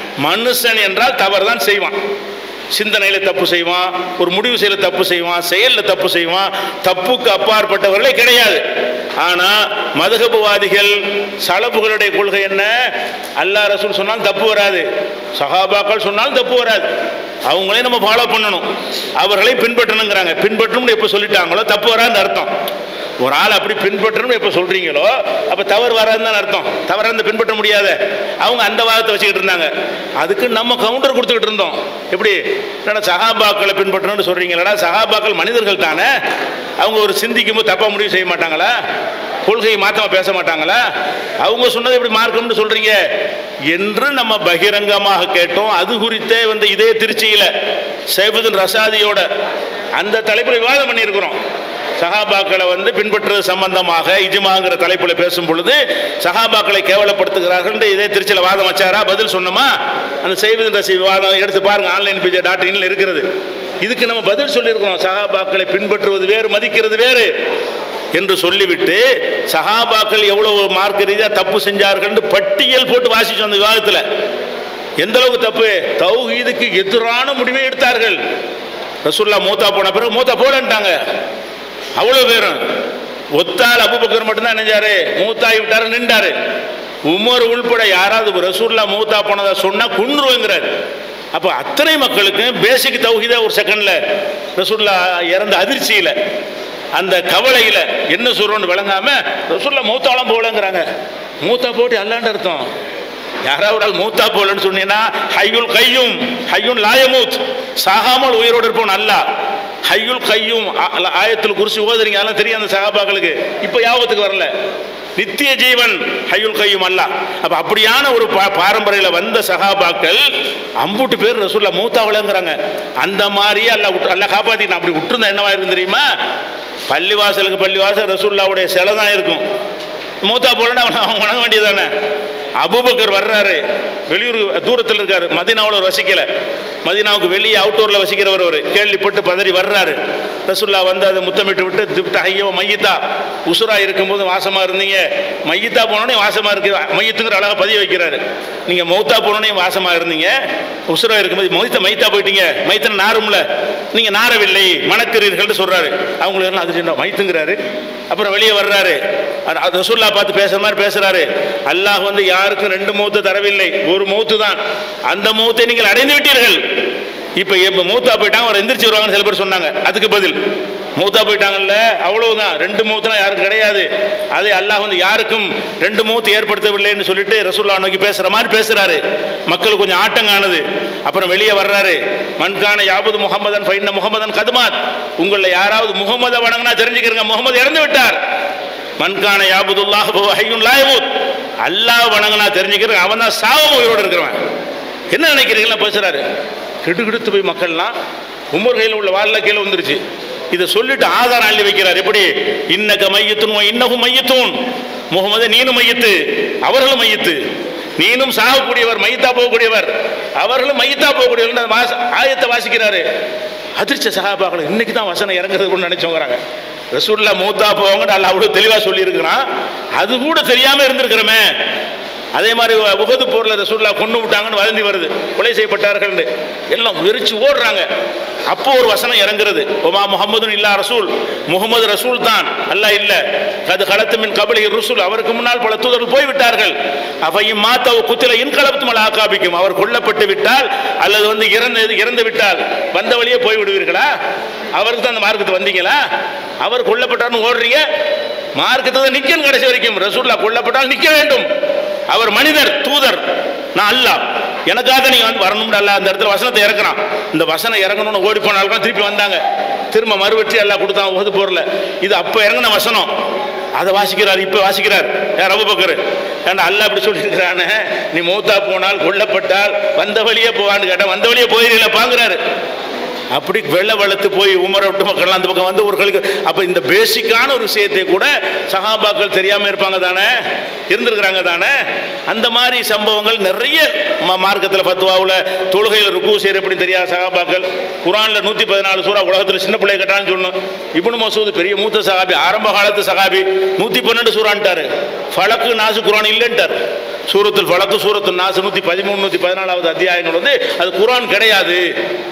[SPEAKER 1] மனுஷன் என்றால் தவறு தான் செய்வான் சிந்தனையில தப்பு செய்வான் ஒரு முடிவு செய்யல தப்பு செய்வான் செயல்ல தப்பு செய்வான் தப்புக்கு அப்பாற்பட்டவர்களே கிடையாது ஆனா மதுகபுவாதிகள் சலப்புகளுடைய கொள்கை என்ன அல்லாஹ் ரசூல் சொன்னாலும் தப்பு வராது சஹாபாக்கள் சொன்னாலும் தப்பு வராது அவங்களே நம்ம ஃபாலோ பண்ணணும் அவர்களை பின்பற்றணுங்கிறாங்க பின்பற்றணும்னு எப்போ சொல்லிட்டாங்களோ தப்பு வராதுன்னு அர்த்தம் ஒரு ஆள் அப்படி பின்பற்றணும் எப்போ சொல்றீங்களோ அப்போ தவறு வராதுன்னு தான் அர்த்தம் தவறாக இருந்தா பின்பற்ற முடியாத அவங்க அந்த வாதத்தை வச்சுக்கிட்டு இருந்தாங்க அதுக்கு நம்ம கவுண்டர் கொடுத்துக்கிட்டு இருந்தோம் எப்படி என்னடா சகாபாக்களை பின்பற்றணும்னு சொல்றீங்களா சகாபாக்கள் மனிதர்கள் தானே அவங்க ஒரு சிந்திக்கும் போது தப்பா முடிவு செய்ய மாட்டாங்களா கொள்கையை மாத்தமா பேச மாட்டாங்களா அவங்க சொன்னது எப்படி மார்க்கம்னு சொல்றீங்க என்று நம்ம பகிரங்கமாக கேட்டோம் அது குறித்தே வந்து இதே திருச்சியில சைபுதன் ரசாதியோட அந்த தலைப்பில் விவாதம் பண்ணியிருக்கிறோம் சஹாபாக்களை வந்து பின்பற்றுறது சம்பந்தமாக இஜ்மாங்கிற தலைப்பில் பேசும் பொழுது சஹாபாக்களை கேவலப்படுத்துகிறார்கள் என்று இதே திருச்சியில் வாதம் வச்சாரா பதில் சொன்னோமா அந்த செய்வதன் ரசி விவாதம் எடுத்து பாருங்க ஆன்லைன் பிஜே டாட் இன்ல இருக்கிறது இதுக்கு நம்ம பதில் சொல்லியிருக்கிறோம் சஹாபாக்களை பின்பற்றுவது வேறு மதிக்கிறது வேறு என்று சொல்லிவிட்டு சஹாபாக்கள் எவ்வளவு மார்க்க ரீதியாக தப்பு செஞ்சார்கள் பட்டியல் போட்டு வாசிச்சோம் அந்த விவாதத்தில் எந்த அளவுக்கு தப்பு தௌஹீதுக்கு எதிரான முடிவை எடுத்தார்கள் ரசூல்லா மூத்தா போன பிறகு மூத்தா போலன்ட்டாங்க அவ்வளவு பேரும் ஒத்தால் அபுபக்கர் மட்டும்தான் நினைஞ்சாரு மூத்தாகி விட்டாரு நின்றாரு உமர் உள்பட யாராவது ரசூல்லா மூத்தா போனதா சொன்னா குன்றுவங்கிறார் அப்ப அத்தனை மக்களுக்கு பேசிக் தௌஹீதா ஒரு செகண்ட்ல ரசூல்லா இறந்த அதிர்ச்சியில அந்த கவலையில என்ன சொல்றோம்னு விளங்காம ரசூல்லா மூத்தாலாம் போலங்கிறாங்க மூத்தா போட்டு அல்லாண்டு அர்த்தம் யாராவது ஒரு ஆள் மூத்தா போலன்னு சொன்னீங்கன்னா ஹையுல் கையும் ஹையுன் லாயமூத் சாகாமல் உயிரோடு இருப்பவன் அல்லாஹ் ஹையுல் கையும் ஆ- ஆயத்தில் குறிச்சு ஓதுறீங்க அதெல்லாம் தெரியும் அந்த சகாபாக்களுக்கு இப்போ யாபத்துக்கு வரல நித்திய ஜீவன் ஹையுல் கையும் அல்ல அப்ப அப்படியான ஒரு பா- பாரம்பரியல வந்த சகாபாக்கள் அம்புட்டு பேர் ரசூல்லா மூத்தாவலங்கிறாங்க அந்த மாதிரியே அல்ல அல்ல காப்பாத்தி அப்படி விட்டுருந்தா என்னவா இருக்கும் தெரியுமா பள்ளிவாசலுக்கு பள்ளிவாசல் ரசூல்லாவுடைய சிலை தான் இருக்கும் மூத்தா போலன்னா அவனை அவன் வணங்க வேண்டியதானே அபூபக்கர் வர்றாரு வெளியூர் தூரத்தில் இருக்காரு மதினாவில் வசிக்கல மதினாவுக்கு வெளியே அவுட்டோரில் வசிக்கிறவர் ஒரு கேள்விப்பட்டு பதறி வர்றாரு ரசுல்லா வந்து அதை முத்தமிட்டு விட்டு திப்ட ஐயோ மையத்தா உசுரா இருக்கும்போது வாசமா இருந்தீங்க மையத்தா போனோடனே வாசமா இருக்கு மையத்துங்கிற அழகா பதிய வைக்கிறாரு நீங்க மௌத்தா போனோடனே வாசமா இருந்தீங்க உசுரா இருக்கும்போது மொய்த்த மைத்தா போயிட்டீங்க மைத்தன் நாரும்ல நீங்க நாரவில்லை மணக்கிறீர்கள்னு சொல்றாரு அவங்களுக்கு எல்லாம் அது சின்ன மைத்துங்கிறாரு அப்புறம் வெளியே வர்றாரு அது- அது ரசூல்லா பார்த்து பேசுற மாதிரி பேசுறாரு அல்லாஹ் வந்து யாருக்கும் ரெண்டு மௌத்து தரவில்லை ஒரு மௌத்து தான் அந்த மௌத்தை நீங்கள் அடைந்து விட்டீர்கள் இப்ப இப்ப மூத்தா போயிட்டாங்க அவர் எந்திரிச்சு வருவாங்கன்னு சில பேர் சொன்னாங்க அதுக்கு பதில் மூத்தா போயிட்டாங்கல்ல அவ்வளவுதான் ரெண்டு மூத்தெல்லாம் யாருக்கும் கிடையாது அதே அல்லாஹ் வந்து யாருக்கும் ரெண்டு மூத்து ஏற்படுத்தவில்லைன்னு சொல்லிட்டு ரசூல்லா நோக்கி பேசுற மாதிரி பேசுறாரு மக்கள் கொஞ்சம் ஆட்டங்கானது அப்புறம் வெளியே வர்றாரு மண்கான யாபது முகமதன் ஃபைன்ன முகமதன் கதுமாத் உங்களில் யாராவது முகமதை வணங்கினா தெரிஞ்சுக்கிறங்க முகமது இறந்து விட்டார் மண்கான யாபுதுல்லாஹ் ஹையுன் லாயமூத் அல்லாஹ் வணங்கினா தெரிஞ்சுக்கிறங்க அவன் தான் சாவம் உயிரோடு இருக்கிறவன் என்ன நினைக்கிறீங்களா பேசுறாரு கிடுகிடுத்து போய் மக்கள்லாம் உமர் கையில் உள்ள வாலில் கீழே வந்துருச்சு இதை சொல்லிட்டு ஆதாரம் அள்ளி வைக்கிறார் எப்படி இன்னக மையத்துன் இன்னகும் மையத்தூன் முகமது நீனும் மையத்து அவர்களும் மையத்து நீனும் சாகக்கூடியவர் மையத்தா போகக்கூடியவர் அவர்களும் மையத்தா போகக்கூடியவர் அந்த வாச ஆயத்தை வாசிக்கிறாரு அதிர்ச்ச சகாபாக்கள் இன்னைக்கு தான் வசனம் இறங்குறது கூட நினைச்சோங்கிறாங்க ரசூல்லா மூத்தா போவாங்கன்னு அல்ல அவ்வளவு தெளிவா சொல்லியிருக்கிறான் அது கூட தெரியாம இருந்திருக்கிறோமே அதே மாதிரி உகது போர்ல ரசூல்லா கொண்டு விட்டாங்கன்னு வதந்தி வருது கொலை செய்யப்பட்டார்கள் எல்லாம் வெறிச்சு ஓடுறாங்க அப்போ ஒரு வசனம் இறங்குறது ஒமா முகமது இல்லா ரசூல் முகமது ரசூல் தான் அல்லாஹ் இல்ல கது களத்து மின் கபலி ரசூல் அவருக்கு முன்னால் பல தூதர்கள் போய்விட்டார்கள் அவையும் மாத்த குத்தில இன்கலப்து மல் ஆக்காபிக்கும் அவர் கொல்லப்பட்டு விட்டால் அல்லது வந்து இறந்து இறந்து விட்டால் வந்த வழியே போய் விடுவீர்களா அவருக்கு தான் அந்த மார்க்கத்தை வந்தீங்களா அவர் கொல்லப்பட்டார்னு ஓடுறீங்க மார்க்கத்தை தான் நிக்கணும் கடைசி வரைக்கும் ரசூல்லா கொல்லப்பட்டால் நிக்க வேண்டும் அவர் மனிதர் தூதர் நான் அல்லாஹ் எனக்காக நீங்க வந்து வரணும்னு அல்ல அந்த இடத்துல வசனத்தை இறக்குறான் இந்த வசனம் இறங்கணும்னு ஓடி போனாலும் திருப்பி வந்தாங்க திரும்ப மறுவெற்றி எல்லாம் கொடுத்தான் உகது போர்ல இது அப்ப இறங்கின வசனம் அதை வாசிக்கிறார் இப்ப வாசிக்கிறார் யார் அபு பக்கர் ஏன்டா அல்லாஹ் அப்படி சொல்லியிருக்கிறானே நீ மூத்தா போனால் கொல்லப்பட்டால் வந்த வழியே போவான்னு கேட்டா வந்த வழியே போயிருக்கல பாங்குறாரு அப்படி வெள்ள வெள்ளத்து போய் உமர விட்டு மக்கள் அந்த பக்கம் வந்து ஒரு கழுகு அப்ப இந்த பேசிக்கான ஒரு விஷயத்தை கூட சகாபாக்கள் தெரியாம இருப்பாங்க தானே இருந்திருக்கிறாங்க தானே அந்த மாதிரி சம்பவங்கள் நிறைய ம- மார்க்கத்துல பத்துவாவுல தொழுகையில் ருக்கு செய்யற எப்படி தெரியாத சகாபாக்கள் குரான்ல நூத்தி பதினாலு சூறா உலகத்துல சின்ன பிள்ளை கட்டான்னு சொல்லணும் இப்னு மசூத் பெரிய மூத்த சகாபி ஆரம்ப காலத்து சகாபி நூத்தி பன்னெண்டு சூறான்ட்டாரு ஃபலக்கு நாசு குரான் இல்லைன்ட்டார் சூரத்துல் ஃபலக்கு சூரத்துல் நாசு நூத்தி பதிமூணு நூத்தி பதினாலாவது அத்தியாயங்கள் வந்து அது குரான் கிடையாது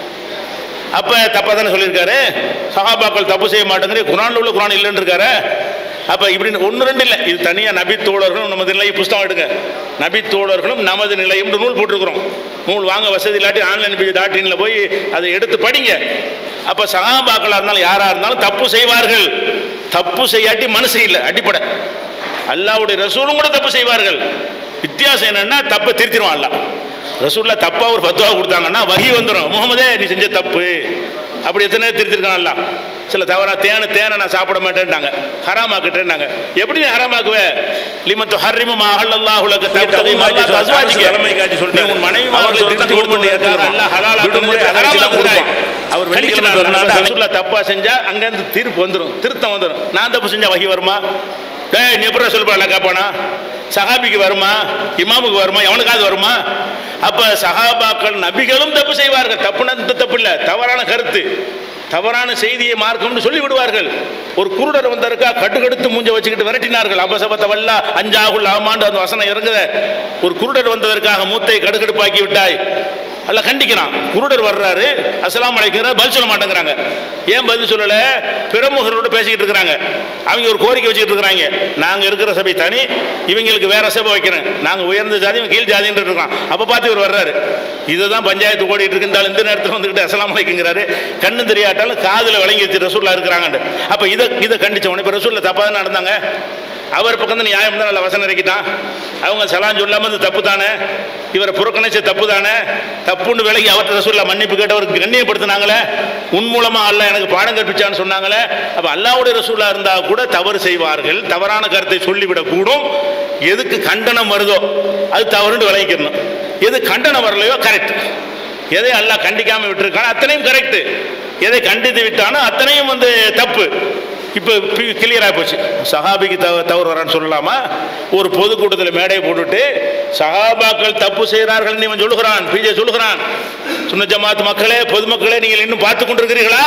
[SPEAKER 1] அப்ப தப்பா தானே சொல்லியிருக்காரு சஹாபாக்கள் தப்பு செய்ய மாட்டேங்கிற குரான்ல உள்ள குரான் இல்லைன்னு இருக்காரு அப்ப இப்படின்னு ஒன்று ரெண்டு இல்லை இது தனியா நபி தோழர்களும் நமது நிலை புஸ்தகம் எடுங்க நபி தோழர்களும் நமது நிலையும் நூல் போட்டிருக்கிறோம் நூல் வாங்க வசதி இல்லாட்டி ஆன்லைன் டாட் இன்ல போய் அதை எடுத்து படிங்க அப்ப சகாபாக்களா இருந்தாலும் யாரா இருந்தாலும் தப்பு செய்வார்கள் தப்பு செய்யாட்டி மனசு இல்லை அடிப்படை அல்லாவுடைய ரசூலும் கூட தப்பு செய்வார்கள் வித்தியாசம் என்னன்னா தப்பை திருத்திடுவான் அல்லாஹ் ரசூல்லா தப்பா ஒரு பத்துவா கொடுத்தாங்கன்னா வகி வந்துடும் முகமதே நீ செஞ்ச தப்பு அப்படி எத்தனை திருத்திருக்கான்ல சில தவறா தேனை தேனை நான் சாப்பிட மாட்டேன்ட்டாங்க ஹராமாக்கிட்டேன்னாங்க எப்படி நீ ஹராமாக்குவே லிமத்து ஹர்ரிமு மஹல்லல்லாஹு லக தப்தகி மல்லாஹ் அஸ்வாஜிக
[SPEAKER 2] தலைமை காட்சி சொல்லிட்டாரு.
[SPEAKER 1] நீ உன் மனைவி
[SPEAKER 2] அவர்
[SPEAKER 1] மார்களை
[SPEAKER 2] சொன்னா
[SPEAKER 1] திருத்தி
[SPEAKER 2] கொடுக்க முடியாது.
[SPEAKER 1] கொடுக்க அல்லாஹ் ஹலாலா
[SPEAKER 2] விடுமுறை
[SPEAKER 1] கொடுக்க
[SPEAKER 2] அதை வச்சு தான்
[SPEAKER 1] ஹராமாக்குறாய்.
[SPEAKER 2] கொடுப்பான்.
[SPEAKER 1] அவர்
[SPEAKER 2] வெள்ளிக்கிழமை
[SPEAKER 1] வெள்ளிக்கிழமை
[SPEAKER 2] வரனால
[SPEAKER 1] ரசூல்லா தப்பா செஞ்சா அங்கேருந்து தீர்ப்பு வந்துடும் திருத்தம் வந்துடும் நான் தப்பு செஞ்சா வகி வருமா டேய் நீ எப்படி சொல்லுப்பா கேட்பானா சஹாபிக்கு வருமா இமாமுக்கு வருமா எவனுக்காவது வருமா அப்ப சஹாபாக்கள் நபிகளும் தப்பு செய்வார்கள் தப்புனா இந்த தப்பு இல்ல தவறான கருத்து தவறான செய்தியை மார்க்கம்னு சொல்லி விடுவார்கள் ஒரு குருடர் வந்தருக்கா கட்டுக்கடுத்து மூஞ்ச வச்சுக்கிட்டு விரட்டினார்கள் அபசபத்த வல்லா அஞ்சாகுல் ஆமாண்டு அந்த வசனம் இறங்குத ஒரு குருடர் வந்ததற்காக மூத்தை கடுக்கடுப்பாக்கி விட்டாய் அல்ல கண்டிக்கிறான் குருடர் வர்றாரு அஸ்ஸலாமு அலைக்கும் பதில் சொல்ல மாட்டேங்கிறாங்க ஏன் பதில் சொல்லல பிரமுகர்களோட பேசிக்கிட்டு இருக்கிறாங்க அவங்க ஒரு கோரிக்கை வச்சுக்கிட்டு இருக்கிறாங்க நாங்க இருக்கிற சபை தனி இவங்களுக்கு வேற சபை வைக்கிறேன் நாங்க உயர்ந்த ஜாதி இவன் கீழ் ஜாதின்னு இருக்கோம் அப்ப பார்த்து இவர் வர்றாரு இதுதான் பஞ்சாயத்து ஓடிட்டு இருக்குந்தாலும் இந்த நேரத்தில் வந்துக்கிட்டு அஸ்ஸலாமு அலைக்குங்கிறாரு கண்ணு தெரியாட்டாலும் காதுல விளங்கி வச்சு ரசூல்லா இருக்கிறாங்க அப்ப இதை இதை கண்டிச்ச உடனே இப்ப ரசூல்ல தப்பா தான் நடந்தாங்க அவர் பக்கம் தான் நியாயம் தான் நல்ல வசனம் இறக்கிட்டான் அவங்க சலான் சொல்லாம இது தப்பு தானே இவரை புறக்கணிச்ச தப்பு தானே தப்புன்னு விலகி அவர்கிட்ட ரசூல்லா மன்னிப்பு கேட்டவருக்கு கண்ணியப்படுத்தினாங்களே உன் மூலமா அல்லாஹ் எனக்கு பாடம் கற்பிச்சான்னு சொன்னாங்களே அப்ப அல்லாவுடைய ரசூல்லா இருந்தா கூட தவறு செய்வார்கள் தவறான கருத்தை சொல்லிவிடக் கூடும் எதுக்கு கண்டனம் வருதோ அது தவறுன்னு விளங்கிக்கணும் எது கண்டனம் வரலையோ கரெக்ட் எதை அல்லாஹ் கண்டிக்காம விட்டுருக்கானோ அத்தனையும் கரெக்ட் எதை கண்டித்து விட்டானோ அத்தனையும் வந்து தப்பு இப்போ கிளியராக போச்சு சஹாபிக்கு தவ தவறு வரான்னு சொல்லலாமா ஒரு பொதுக்கூட்டத்தில் மேடையை போட்டுட்டு சஹாபாக்கள் தப்பு செய்கிறார்கள் இவன் சொல்லுகிறான் பிஜே சொல்லுகிறான் சுன்ன ஜமாத் மக்களே பொதுமக்களே நீங்கள் இன்னும் பார்த்து கொண்டிருக்கிறீர்களா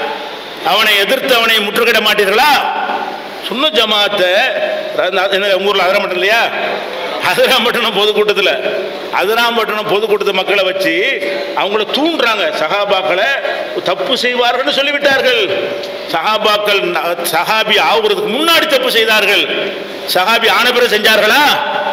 [SPEAKER 1] அவனை எதிர்த்து அவனை முற்றுகையிட மாட்டீர்களா சுன்ன ஜமாத்தை என்ன உங்க ஊரில் அதரமட்டம் இல்லையா அதிராம்பட்டினம் பொதுக்கூட்டத்தில் அதிராம்பட்டினம் பொதுக்கூட்டத்து மக்களை வச்சு அவங்கள தூண்டுறாங்க சகாபாக்களை தப்பு செய்வார்கள்னு சொல்லிவிட்டார்கள் சகாபாக்கள் ந- சஹாபி ஆகுறதுக்கு முன்னாடி தப்பு செய்தார்கள் சஹாபி ஆன பிறகு செஞ்சார்களா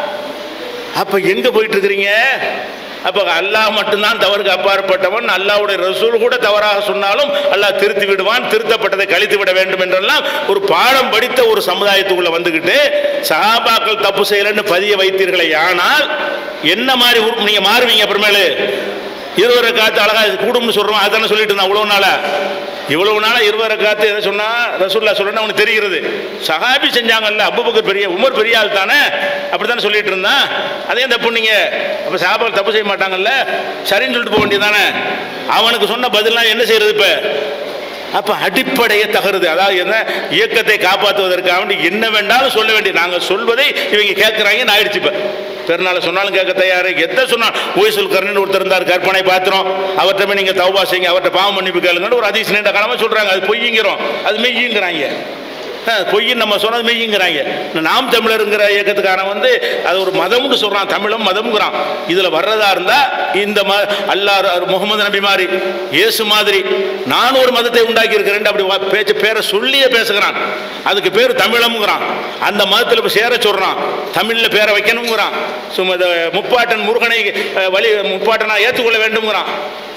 [SPEAKER 1] அப்ப எங்க போயிட்டு இருக்கிறீங்க அப்ப அல்லாஹ் மட்டும்தான் தவறுக்கு அப்பாற்பட்டவன் அல்லாஹ்வுடைய ரசூல் கூட தவறாக சொன்னாலும் அல்லாஹ் திருத்தி விடுவான் திருத்தப்பட்டதை கழித்து விட வேண்டும் என்றெல்லாம் ஒரு பாடம் படித்த ஒரு சமுதாயத்துக்குள்ள வந்துகிட்டு சஹாபாக்கள் தப்பு செய்யலன்னு பதிய வைத்தீர்களே ஆனால் என்ன மாதிரி உரு- நீங்க மாறுவீங்க அப்புறமேலு இருவரை காத்து அழகா இது கூடும்னு சொல்றோம் அதானே சொல்லிட்டு இருந்தான் இவ்வளவு நாளா இவ்வளவு நாளா இருவரை காத்து எதை சொன்னா ரசூல்லா சொல்லணும் அவனுக்கு தெரிகிறது சஹாபி செஞ்சாங்கல்ல அபூபக்கர் பெரிய உமர் பெரிய ஆள் தானே அப்படித்தானே சொல்லிட்டு இருந்தான் அதே தப்பு நீங்க அப்ப சஹாபாக்கள் தப்பு செய்ய மாட்டாங்கல்ல சரின்னு சொல்லிட்டு போக வேண்டியதானே அவனுக்கு சொன்ன பதிலாம் என்ன செய்யறது இப்ப அப்ப அடிப்படையே தகருது அதாவது என்ன இயக்கத்தை காப்பாற்றுவதற்காக வேண்டி என்ன வேண்டாலும் சொல்ல வேண்டிய நாங்க சொல்வதை இவங்க கேட்கறாங்கன்னு ஆயிடுச்சு இப்ப பெருநாளை சொன்னாலும் கேட்க தயாரு எதை சொன்னா ஓய்சல் கர்ணன் ஒருத்தர் இருந்தார் கற்பனை பாத்திரம் அவர்கிட்ட போய் நீங்க தௌபா செய்யுங்க அவர்கிட்ட பாவம் மன்னிப்பு கேளுங்கன்னு ஒரு அதிசயம் நீண்ட காலமா சொல்றாங்க அது பொய்யுங்கிறோம் அது மெய்யுங்கிறாங்க அஹ், பொய்ன்னு நம்ம சொன்னது மெய்யுங்கிறாங்க இந்த நாம் தமிழருங்கிற இயக்கத்துக்காரன் வந்து அது ஒரு மதம்னு சொல்றான் தமிழும் மதம்ங்கிறான் இதுல வர்றதா இருந்தா இந்த ம அல்லாஹ் முகமது நபி மாதிரி இயேசு மாதிரி நான் ஒரு மதத்தை உண்டாக்கி இருக்கிறேன் அப்படி வா- பேச்சு பேரை சொல்லியே பேசுகிறான் அதுக்கு பேர் தமிழம்ங்கிறான் அந்த மதத்தில் இப்போ சேர சொல்றான் தமிழ்ல பேரை வைக்கணுங்கிறான் சும்மா இந்த முப்பாட்டன் முருகனை அஹ், வழி முப்பாட்டனா ஏற்றுக்கொள்ள வேண்டும்ங்கிறான்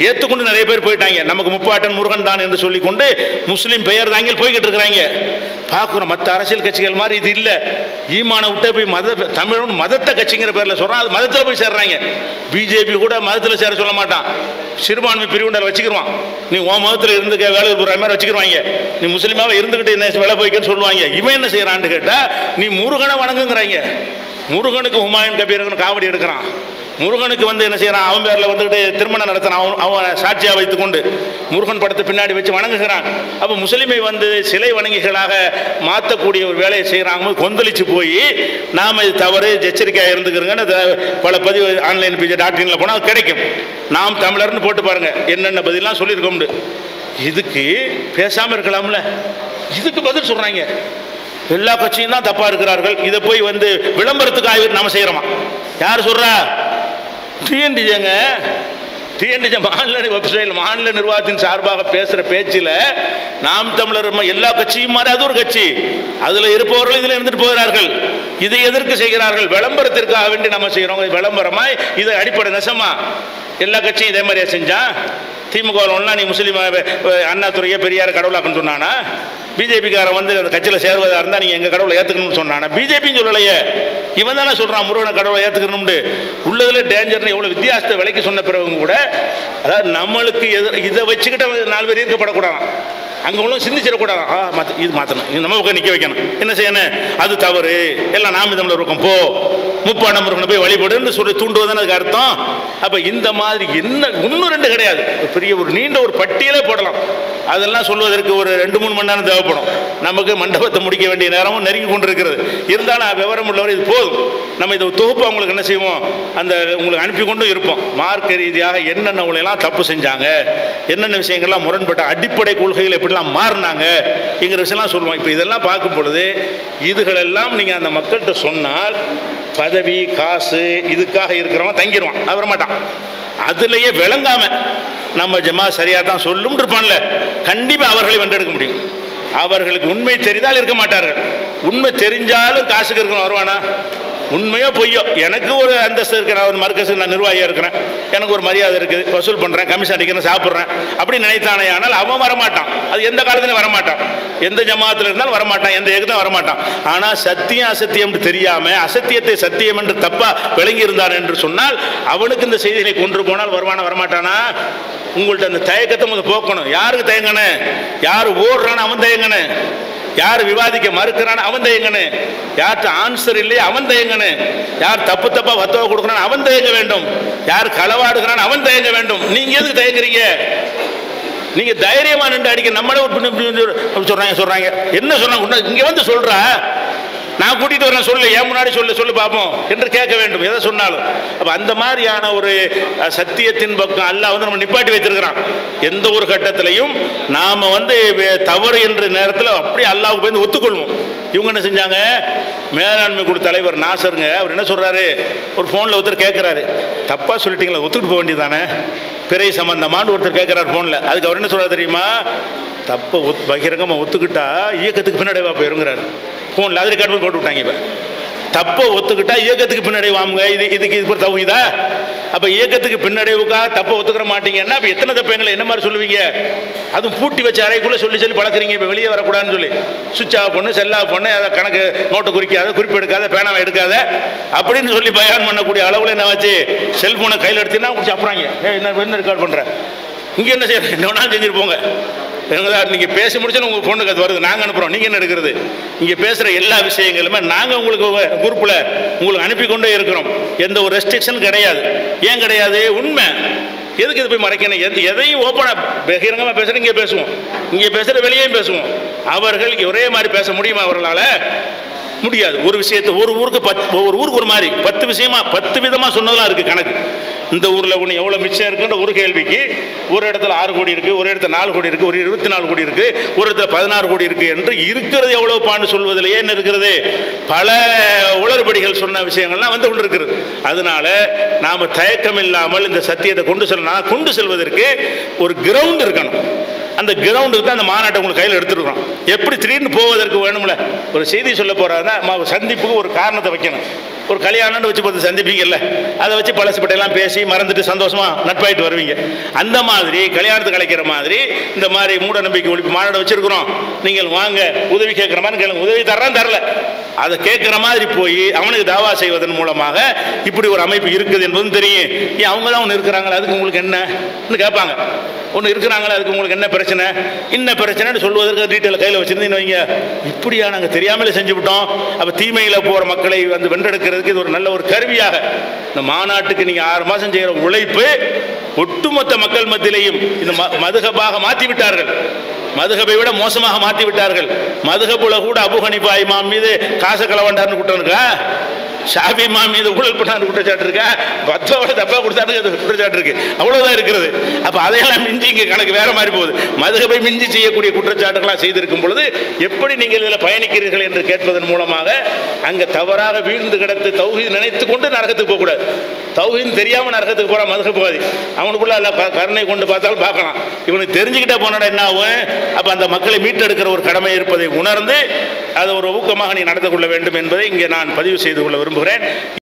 [SPEAKER 1] ஏத்துக்கொண்டு நிறைய பேர் போயிட்டாங்க நமக்கு முப்பாட்டன் முருகன் தான் என்று சொல்லிக்கொண்டு முஸ்லீம் பெயர் தாங்கி போய்கிட்டு இருக்கிறாங்க பார்க்குறோம் மற்ற அரசியல் கட்சிகள் மாதிரி இது இல்லை ஈமான விட்டே போய் மத தமிழ் மதத்தை கட்சிங்கிற பேரில் சொல்கிறான் அது மதத்தில் போய் சேர்றாங்க பிஜேபி கூட மதத்தில் சேர சொல்ல மாட்டான் சிறுபான்மை பிரிவுண்டர் வச்சுக்கிருவான் நீ உன் மதத்தில் இருந்துக்க வேலை போகிற மாதிரி வச்சுக்கிருவாங்க நீ முஸ்லீமாவை இருந்துக்கிட்டு என்ன வேலை போய்க்கன்னு சொல்லுவாங்க இவன் என்ன செய்யறான்னு கேட்டால் நீ முருகனை வணங்குங்கிறாங்க முருகனுக்கு ஹுமாயூன் கபீரகன் காவடி எடுக்கிறான் முருகனுக்கு வந்து என்ன செய்யறான் அவன் பேர்ல வந்துகிட்டு திருமணம் நடத்தினான் அவன் அவன் சாட்சியா வைத்துக்கொண்டு முருகன் படத்தை பின்னாடி வச்சு வணங்குகிறான் அப்ப முஸ்லிமை வந்து சிலை வணங்கிகளாக மாற்றக்கூடிய ஒரு வேலையை செய்யறாங்க கொந்தளிச்சு போய் நாம இது தவறு எச்சரிக்கையா இருந்துக்கிறோங்கன்னு அதை பல பதிவு ஆன்லைன் பிஜே டாட் இன்ல போனால் கிடைக்கும் நாம் தமிழர்னு போட்டு பாருங்க என்னென்ன பதிலாம் சொல்லியிருக்கோம் இதுக்கு பேசாம இருக்கலாம்ல இதுக்கு பதில் சொல்றாங்க எல்லா கட்சியும் தான் தப்பா இருக்கிறார்கள் இதை போய் வந்து விளம்பரத்துக்காக நாம செய்யறோமா யார் சொல்றா டிஎன்டிஜேங்க டிஎன்டிஜே மாநில வெப்சைட் மாநில நிர்வாகத்தின் சார்பாக பேசுற பேச்சில் நாம் தமிழர் ம- எல்லா கட்சியும் மாதிரி அது ஒரு கட்சி அதுல இருப்பவர்கள் இதுல இருந்துட்டு போகிறார்கள் இதை எதற்கு செய்கிறார்கள் விளம்பரத்திற்காக வேண்டி நம்ம செய்யறோம் இது விளம்பரமா இது அடிப்படை நெசமா எல்லா கட்சியும் இதே மாதிரியா செஞ்சா திமுக ஒன்றா நீ முஸ்லீம் அண்ணாதுறையை பெரியார் கடவுளாக்குன்னு சொன்னானா பிஜேபிக்காரன் வந்து அந்த கட்சியில் சேர்வதா இருந்தால் நீங்கள் எங்கள் கடவுளை ஏற்றுக்கணும்னு சொன்னானா பிஜேபின்னு சொல்லலையே இவன் தானே சொல்கிறான் முருகனை கடவுளை ஏற்றுக்கணும்னு உள்ளதில் டேஞ்சர்னு எவ்வளோ வித்தியாசத்தை விலைக்கு சொன்ன பிறகும் கூட அதாவது நம்மளுக்கு எதிர் இதை வச்சுக்கிட்டு நாலு பேர் ஈர்க்கப்படக்கூடாதான் அங்கே உள்ள சிந்திச்சிடக்கூடாது ஆ மாற்ற இது மாற்றணும் இது நம்ம பக்கம் நிற்க வைக்கணும் என்ன செய்யணும் அது தவறு எல்லாம் நாம தமிழர் பக்கம் போ முப்பாண்டம் இருக்கணும் போய் வழிபடுன்னு சொல்லி தூண்டுவதுன்னு அதுக்கு அர்த்தம் அப்போ இந்த மாதிரி என்ன இன்னும் ரெண்டு கிடையாது ஒரு பெரிய ஒரு நீண்ட ஒரு பட்டியலே போடலாம் அதெல்லாம் சொல்வதற்கு ஒரு ரெண்டு மூணு மணி நேரம் தேவைப்படும் நமக்கு மண்டபத்தை முடிக்க வேண்டிய நேரமும் நெருங்கி கொண்டிருக்கிறது இருந்தாலும் விவரம் உள்ளவர் இது போதும் நம்ம இதை தொகுப்பு அவங்களுக்கு என்ன செய்வோம் அந்த உங்களுக்கு அனுப்பி கொண்டும் இருப்போம் மார்க்க ரீதியாக என்னென்ன எல்லாம் தப்பு செஞ்சாங்க என்னென்ன விஷயங்கள்லாம் முரண்பட்ட அடிப்படை கொள்கைகள் எப்படிலாம் மாறினாங்க என்கிற விஷயம்லாம் சொல்லுவோம் இப்போ இதெல்லாம் பார்க்கும் பொழுது இதுகளெல்லாம் நீங்கள் அந்த மக்கள்கிட்ட சொன்னால் பதவி காசு இதுக்காக இருக்கிறவன் தங்கிடுவான் அது வரமாட்டான் அதுலயே விளங்காம நம்ம ஜமா சரியா தான் சொல்லும் இருப்பான்ல கண்டிப்பா அவர்களை வென்றெடுக்க முடியும் அவர்களுக்கு உண்மை தெரிந்தால் இருக்க மாட்டார்கள் உண்மை தெரிஞ்சாலும் காசுக்கு இருக்கணும் வருவானா உண்மையோ பொய்யோ எனக்கு ஒரு அந்தஸ்து இருக்கு நான் ஒரு மர்க்கஸுக்கு நான் நிர்வாகியாக இருக்கிறேன் எனக்கு ஒரு மரியாதை இருக்குது வசூல் பண்ணுறேன் கமிஷன் அடிக்கிறேன் சாப்பிட்றேன் அப்படி நினைத்தானே ஆனால் அவன் வரமாட்டான் அது எந்த காலத்துலையும் வரமாட்டான் எந்த ஜமாத்தில் இருந்தாலும் வரமாட்டான் எந்த ஏகத்தும் வரமாட்டான் ஆனால் சத்தியம் அசத்தியம் தெரியாம அசத்தியத்தை சத்தியம் என்று தப்பா விளங்கி இருந்தான் என்று சொன்னால் அவனுக்கு இந்த செய்திகளை கொண்டு போனால் வருவானா வரமாட்டானா உங்கள்ட்ட அந்த தயக்கத்தை முதல்ல போக்கணும் யாருக்கு தயங்கணும் யார் ஓடுறான்னு அவன் தயங்கணும் யார் விவாதிக்க மறுக்கிறான் அவன் தயங்கனு யார்கிட்ட ஆன்சர் இல்லையே அவன் தயங்கனு யார் தப்பு தப்பா வத்தவ கொடுக்குறான் அவன் தயங்க வேண்டும் யார் களவாடுகிறான் அவன் தயங்க வேண்டும் நீங்க எதுக்கு தயங்குறீங்க நீங்க தைரியமா நின்று அடிக்க நம்மளே ஒரு பின்ன- பின்ன- அப்படி சொல்றாங்க சொல்றாங்க என்ன சொல்றாங்க உன்னை இங்க வந்து சொல்றா நான் கூட்டிட்டு வரேன் சொல்லு ஏன் முன்னாடி சொல்லு சொல்லு பார்ப்போம் என்று கேட்க வேண்டும் எதை சொன்னாலும் அப்ப அந்த மாதிரியான ஒரு அஹ், சத்தியத்தின் பக்கம் அல்லாஹ் வந்து நம்ம நிப்பாட்டி வைத்திருக்கிறான் எந்த ஒரு கட்டத்திலையும் நாம வந்து வே- தவறு என்ற நேரத்தில் அப்படியே அல்லாஹ்வுக்கு போய் ஒத்துக்கொள்வோம் இவங்க என்ன செஞ்சாங்க மேலாண்மை குழு தலைவர் நாசருங்க அவர் என்ன சொல்றாரு ஒரு ஃபோனில் ஒருத்தர் கேட்குறாரு தப்பா சொல்லிட்டீங்களா ஒத்துக்கிட்டு போக வேண்டியதானே பிறை சம்பந்தமான்னு ஒருத்தர் கேட்குறாரு ஃபோனில் அதுக்கு அவர் என்ன சொல்றாரு தெரியுமா தப்பை ஒத் பகிரங்கமாக ஒத்துக்கிட்டா இயக்கத்துக்கு பின்னாடி வா போயிருங்கிறாரு ஃபோனில் அது ரெக்கார்ட் பண்ணி போட்டு விட்டாங்க இப்போ தப்பை ஒத்துக்கிட்டா இயக்கத்துக்கு பின்னாடி வாங்க இது இதுக்கு இது ஒரு தவிதா அப்ப இயக்கத்துக்கு பின்னடைவுக்காக தப்பை ஒத்துக்கிற மாட்டீங்கன்னா அப்ப எத்தனை தப்பங்களை என்ன மாதிரி சொல்லுவீங்க அதுவும் பூட்டி வச்ச அறைக்குள்ள சொல்லி சொல்லி பழக்கிறீங்க இப்ப வெளியே வரக்கூடாதுன்னு சொல்லி சுவிட்ச் ஆஃப் பண்ணு செல் ஆஃப் பண்ணு அதை கணக்கு நோட்டை குறிக்காத குறிப்பு எடுக்காத பேனாவை எடுக்காத அப்படின்னு சொல்லி பயான் பண்ணக்கூடிய அளவுல என்ன வச்சு செல்போனை கையில் எடுத்தீங்கன்னா கொஞ்சம் அப்புறாங்க ஏய், என்ன என்ன ரெக்கார்ட் பண்ற இங்க என்ன செய்யற என்ன வேணாலும் செஞ்சுட்டு போங்க எங்களா நீங்க பேசி முடிச்சாலும் உங்க பொண்ணுக்கு அது வருது நாங்க அனுப்புறோம் நீங்க என்ன எடுக்கிறது இங்க பேசுற எல்லா விஷயங்களுமே நாங்க உங்களுக்கு குரூப்ல உங்களுக்கு அனுப்பி கொண்டே இருக்கிறோம் எந்த ஒரு ரெஸ்ட்ரிக்ஷன் கிடையாது ஏன் கிடையாது உண்மை எதுக்கு இது போய் மறைக்கணும் எது எதையும் ஓப்பனா பகிரங்கமா பேசுற இங்கே பேசுவோம் இங்கே பேசுற வெளியேயும் பேசுவோம் அவர்கள் ஒரே மாதிரி பேச முடியுமா அவர்களால முடியாது ஒரு விஷயத்தை ஒரு ஊருக்கு பத்து ஒரு ஊருக்கு ஒரு மாதிரி பத்து விஷயமா பத்து விதமா சொன்னதெல்லாம் இருக்கு கணக்கு இந்த ஊர்ல ஒன்று எவ்வளவு மிச்சம் இருக்குன்ற ஒரு கேள்விக்கு ஒரு இடத்துல ஆறு கோடி இருக்கு ஒரு இடத்துல நாலு கோடி இருக்கு ஒரு இருபத்தி நாலு கோடி இருக்கு ஒரு இடத்துல பதினாறு கோடி இருக்கு என்று இருக்கிறது எவ்வளவு பாண்டு சொல்வதில் ஏன் இருக்கிறது பல உளறுபடிகள் சொன்ன விஷயங்கள்லாம் வந்து கொண்டிருக்கிறது அதனால நாம தயக்கம் இல்லாமல் இந்த சத்தியத்தை கொண்டு செல்லணும் கொண்டு செல்வதற்கு ஒரு கிரவுண்ட் இருக்கணும் அந்த கிரவுண்டுக்கு தான் அந்த மாநாட்டை உங்களுக்கு கையில் எடுத்துருக்கோம் எப்படி திடீர்னு போவதற்கு வேணும்ல ஒரு செய்தி சொல்ல போறாருன்னா ம- சந்திப்புக்கு ஒரு காரணத்தை வைக்கணும் ஒரு கல்யாணம்னு வச்சு பார்த்து சந்திப்பீங்கல்ல அதை வச்சு பழசுப்பட்டையெல்லாம் பேசி மறந்துட்டு சந்தோஷமா நட்பாயிட்டு வருவீங்க அந்த மாதிரி கல்யாணத்துக்கு அழைக்கிற மாதிரி இந்த மாதிரி மூட நம்பிக்கை ஒழிப்பு மாநாடு வச்சிருக்கிறோம் நீங்கள் வாங்க உதவி கேட்குற மாதிரி கேளுங்க உதவி தர்றான் தரல அதை கேட்குற மாதிரி போய் அவனுக்கு தாவா செய்வதன் மூலமாக இப்படி ஒரு அமைப்பு இருக்குது என்பதும் தெரியும் ஏன் அவங்க தான் ஒன்று இருக்கிறாங்களா அதுக்கு உங்களுக்கு என்னன்னு கேட்பாங்க ஒன்று இருக்கிறாங்களா அதுக்கு உங்களுக்கு என்ன பிரச்சனை என்ன பிரச்சனைன்னு சொல்வதற்கு டீட்டெயில் கையில் வச்சிருந்தீங்கன்னு வைங்க இப்படியா நாங்கள் தெரியாமலே செஞ்சு விட்டோம் அப்போ தீமையில் போகிற மக்களை வந்து வென்றெடுக்கிறதுக்கு இது ஒரு நல்ல ஒரு கருவியாக இந்த மாநாட்டுக்கு நீங்கள் ஆறு மாதம் செய்கிற உழைப்பு ஒட்டுமொத்த மக்கள் மத்தியிலையும் இந்த ம மதுகபாக மாற்றி விட்டார்கள் மதுகபை விட மோசமாக மாற்றி விட்டார்கள் மதுகபுல கூட அபு ஹனிஃபா இமாம் மீது காசை களவாண்டார்னு குற்றம் இருக்கா ஷாபி இமாம் மீது ஊழல் பண்ணாரு குற்றச்சாட்டு இருக்கா பத்தோட தப்பா கொடுத்தாரு அது குற்றச்சாட்டு இருக்கு அவ்வளவுதான் இருக்கிறது அப்ப அதையெல்லாம் மிஞ்சி இங்க கணக்கு வேற மாதிரி போகுது மதுகபை மிஞ்சி செய்யக்கூடிய குற்றச்சாட்டுகளாம் செய்திருக்கும் பொழுது எப்படி நீங்கள் இதில் பயணிக்கிறீர்கள் என்று கேட்பதன் மூலமாக அங்க தவறாக வீழ்ந்து கிடந்து தௌஹீத் நினைத்து கொண்டு நரகத்துக்கு போகக்கூடாது தௌஹீத் தெரியாம நரகத்துக்கு போற மதுக போகாது அவனுக்குள்ள அல்ல க- கருணை கொண்டு பார்த்தாலும் பார்க்கலாம் இவனுக்கு தெரிஞ்சுக்கிட்டே போனடா என்ன ஆகும் அப்ப அந்த மக்களை மீட்டெடுக்கிற ஒரு கடமை இருப்பதை உணர்ந்து அதை ஒரு ஊக்கமாக நீ நடந்து கொள்ள வேண்டும் என்பதை இங்கே நான் பதிவு செய்து கொள்ள விரும்புகிறேன்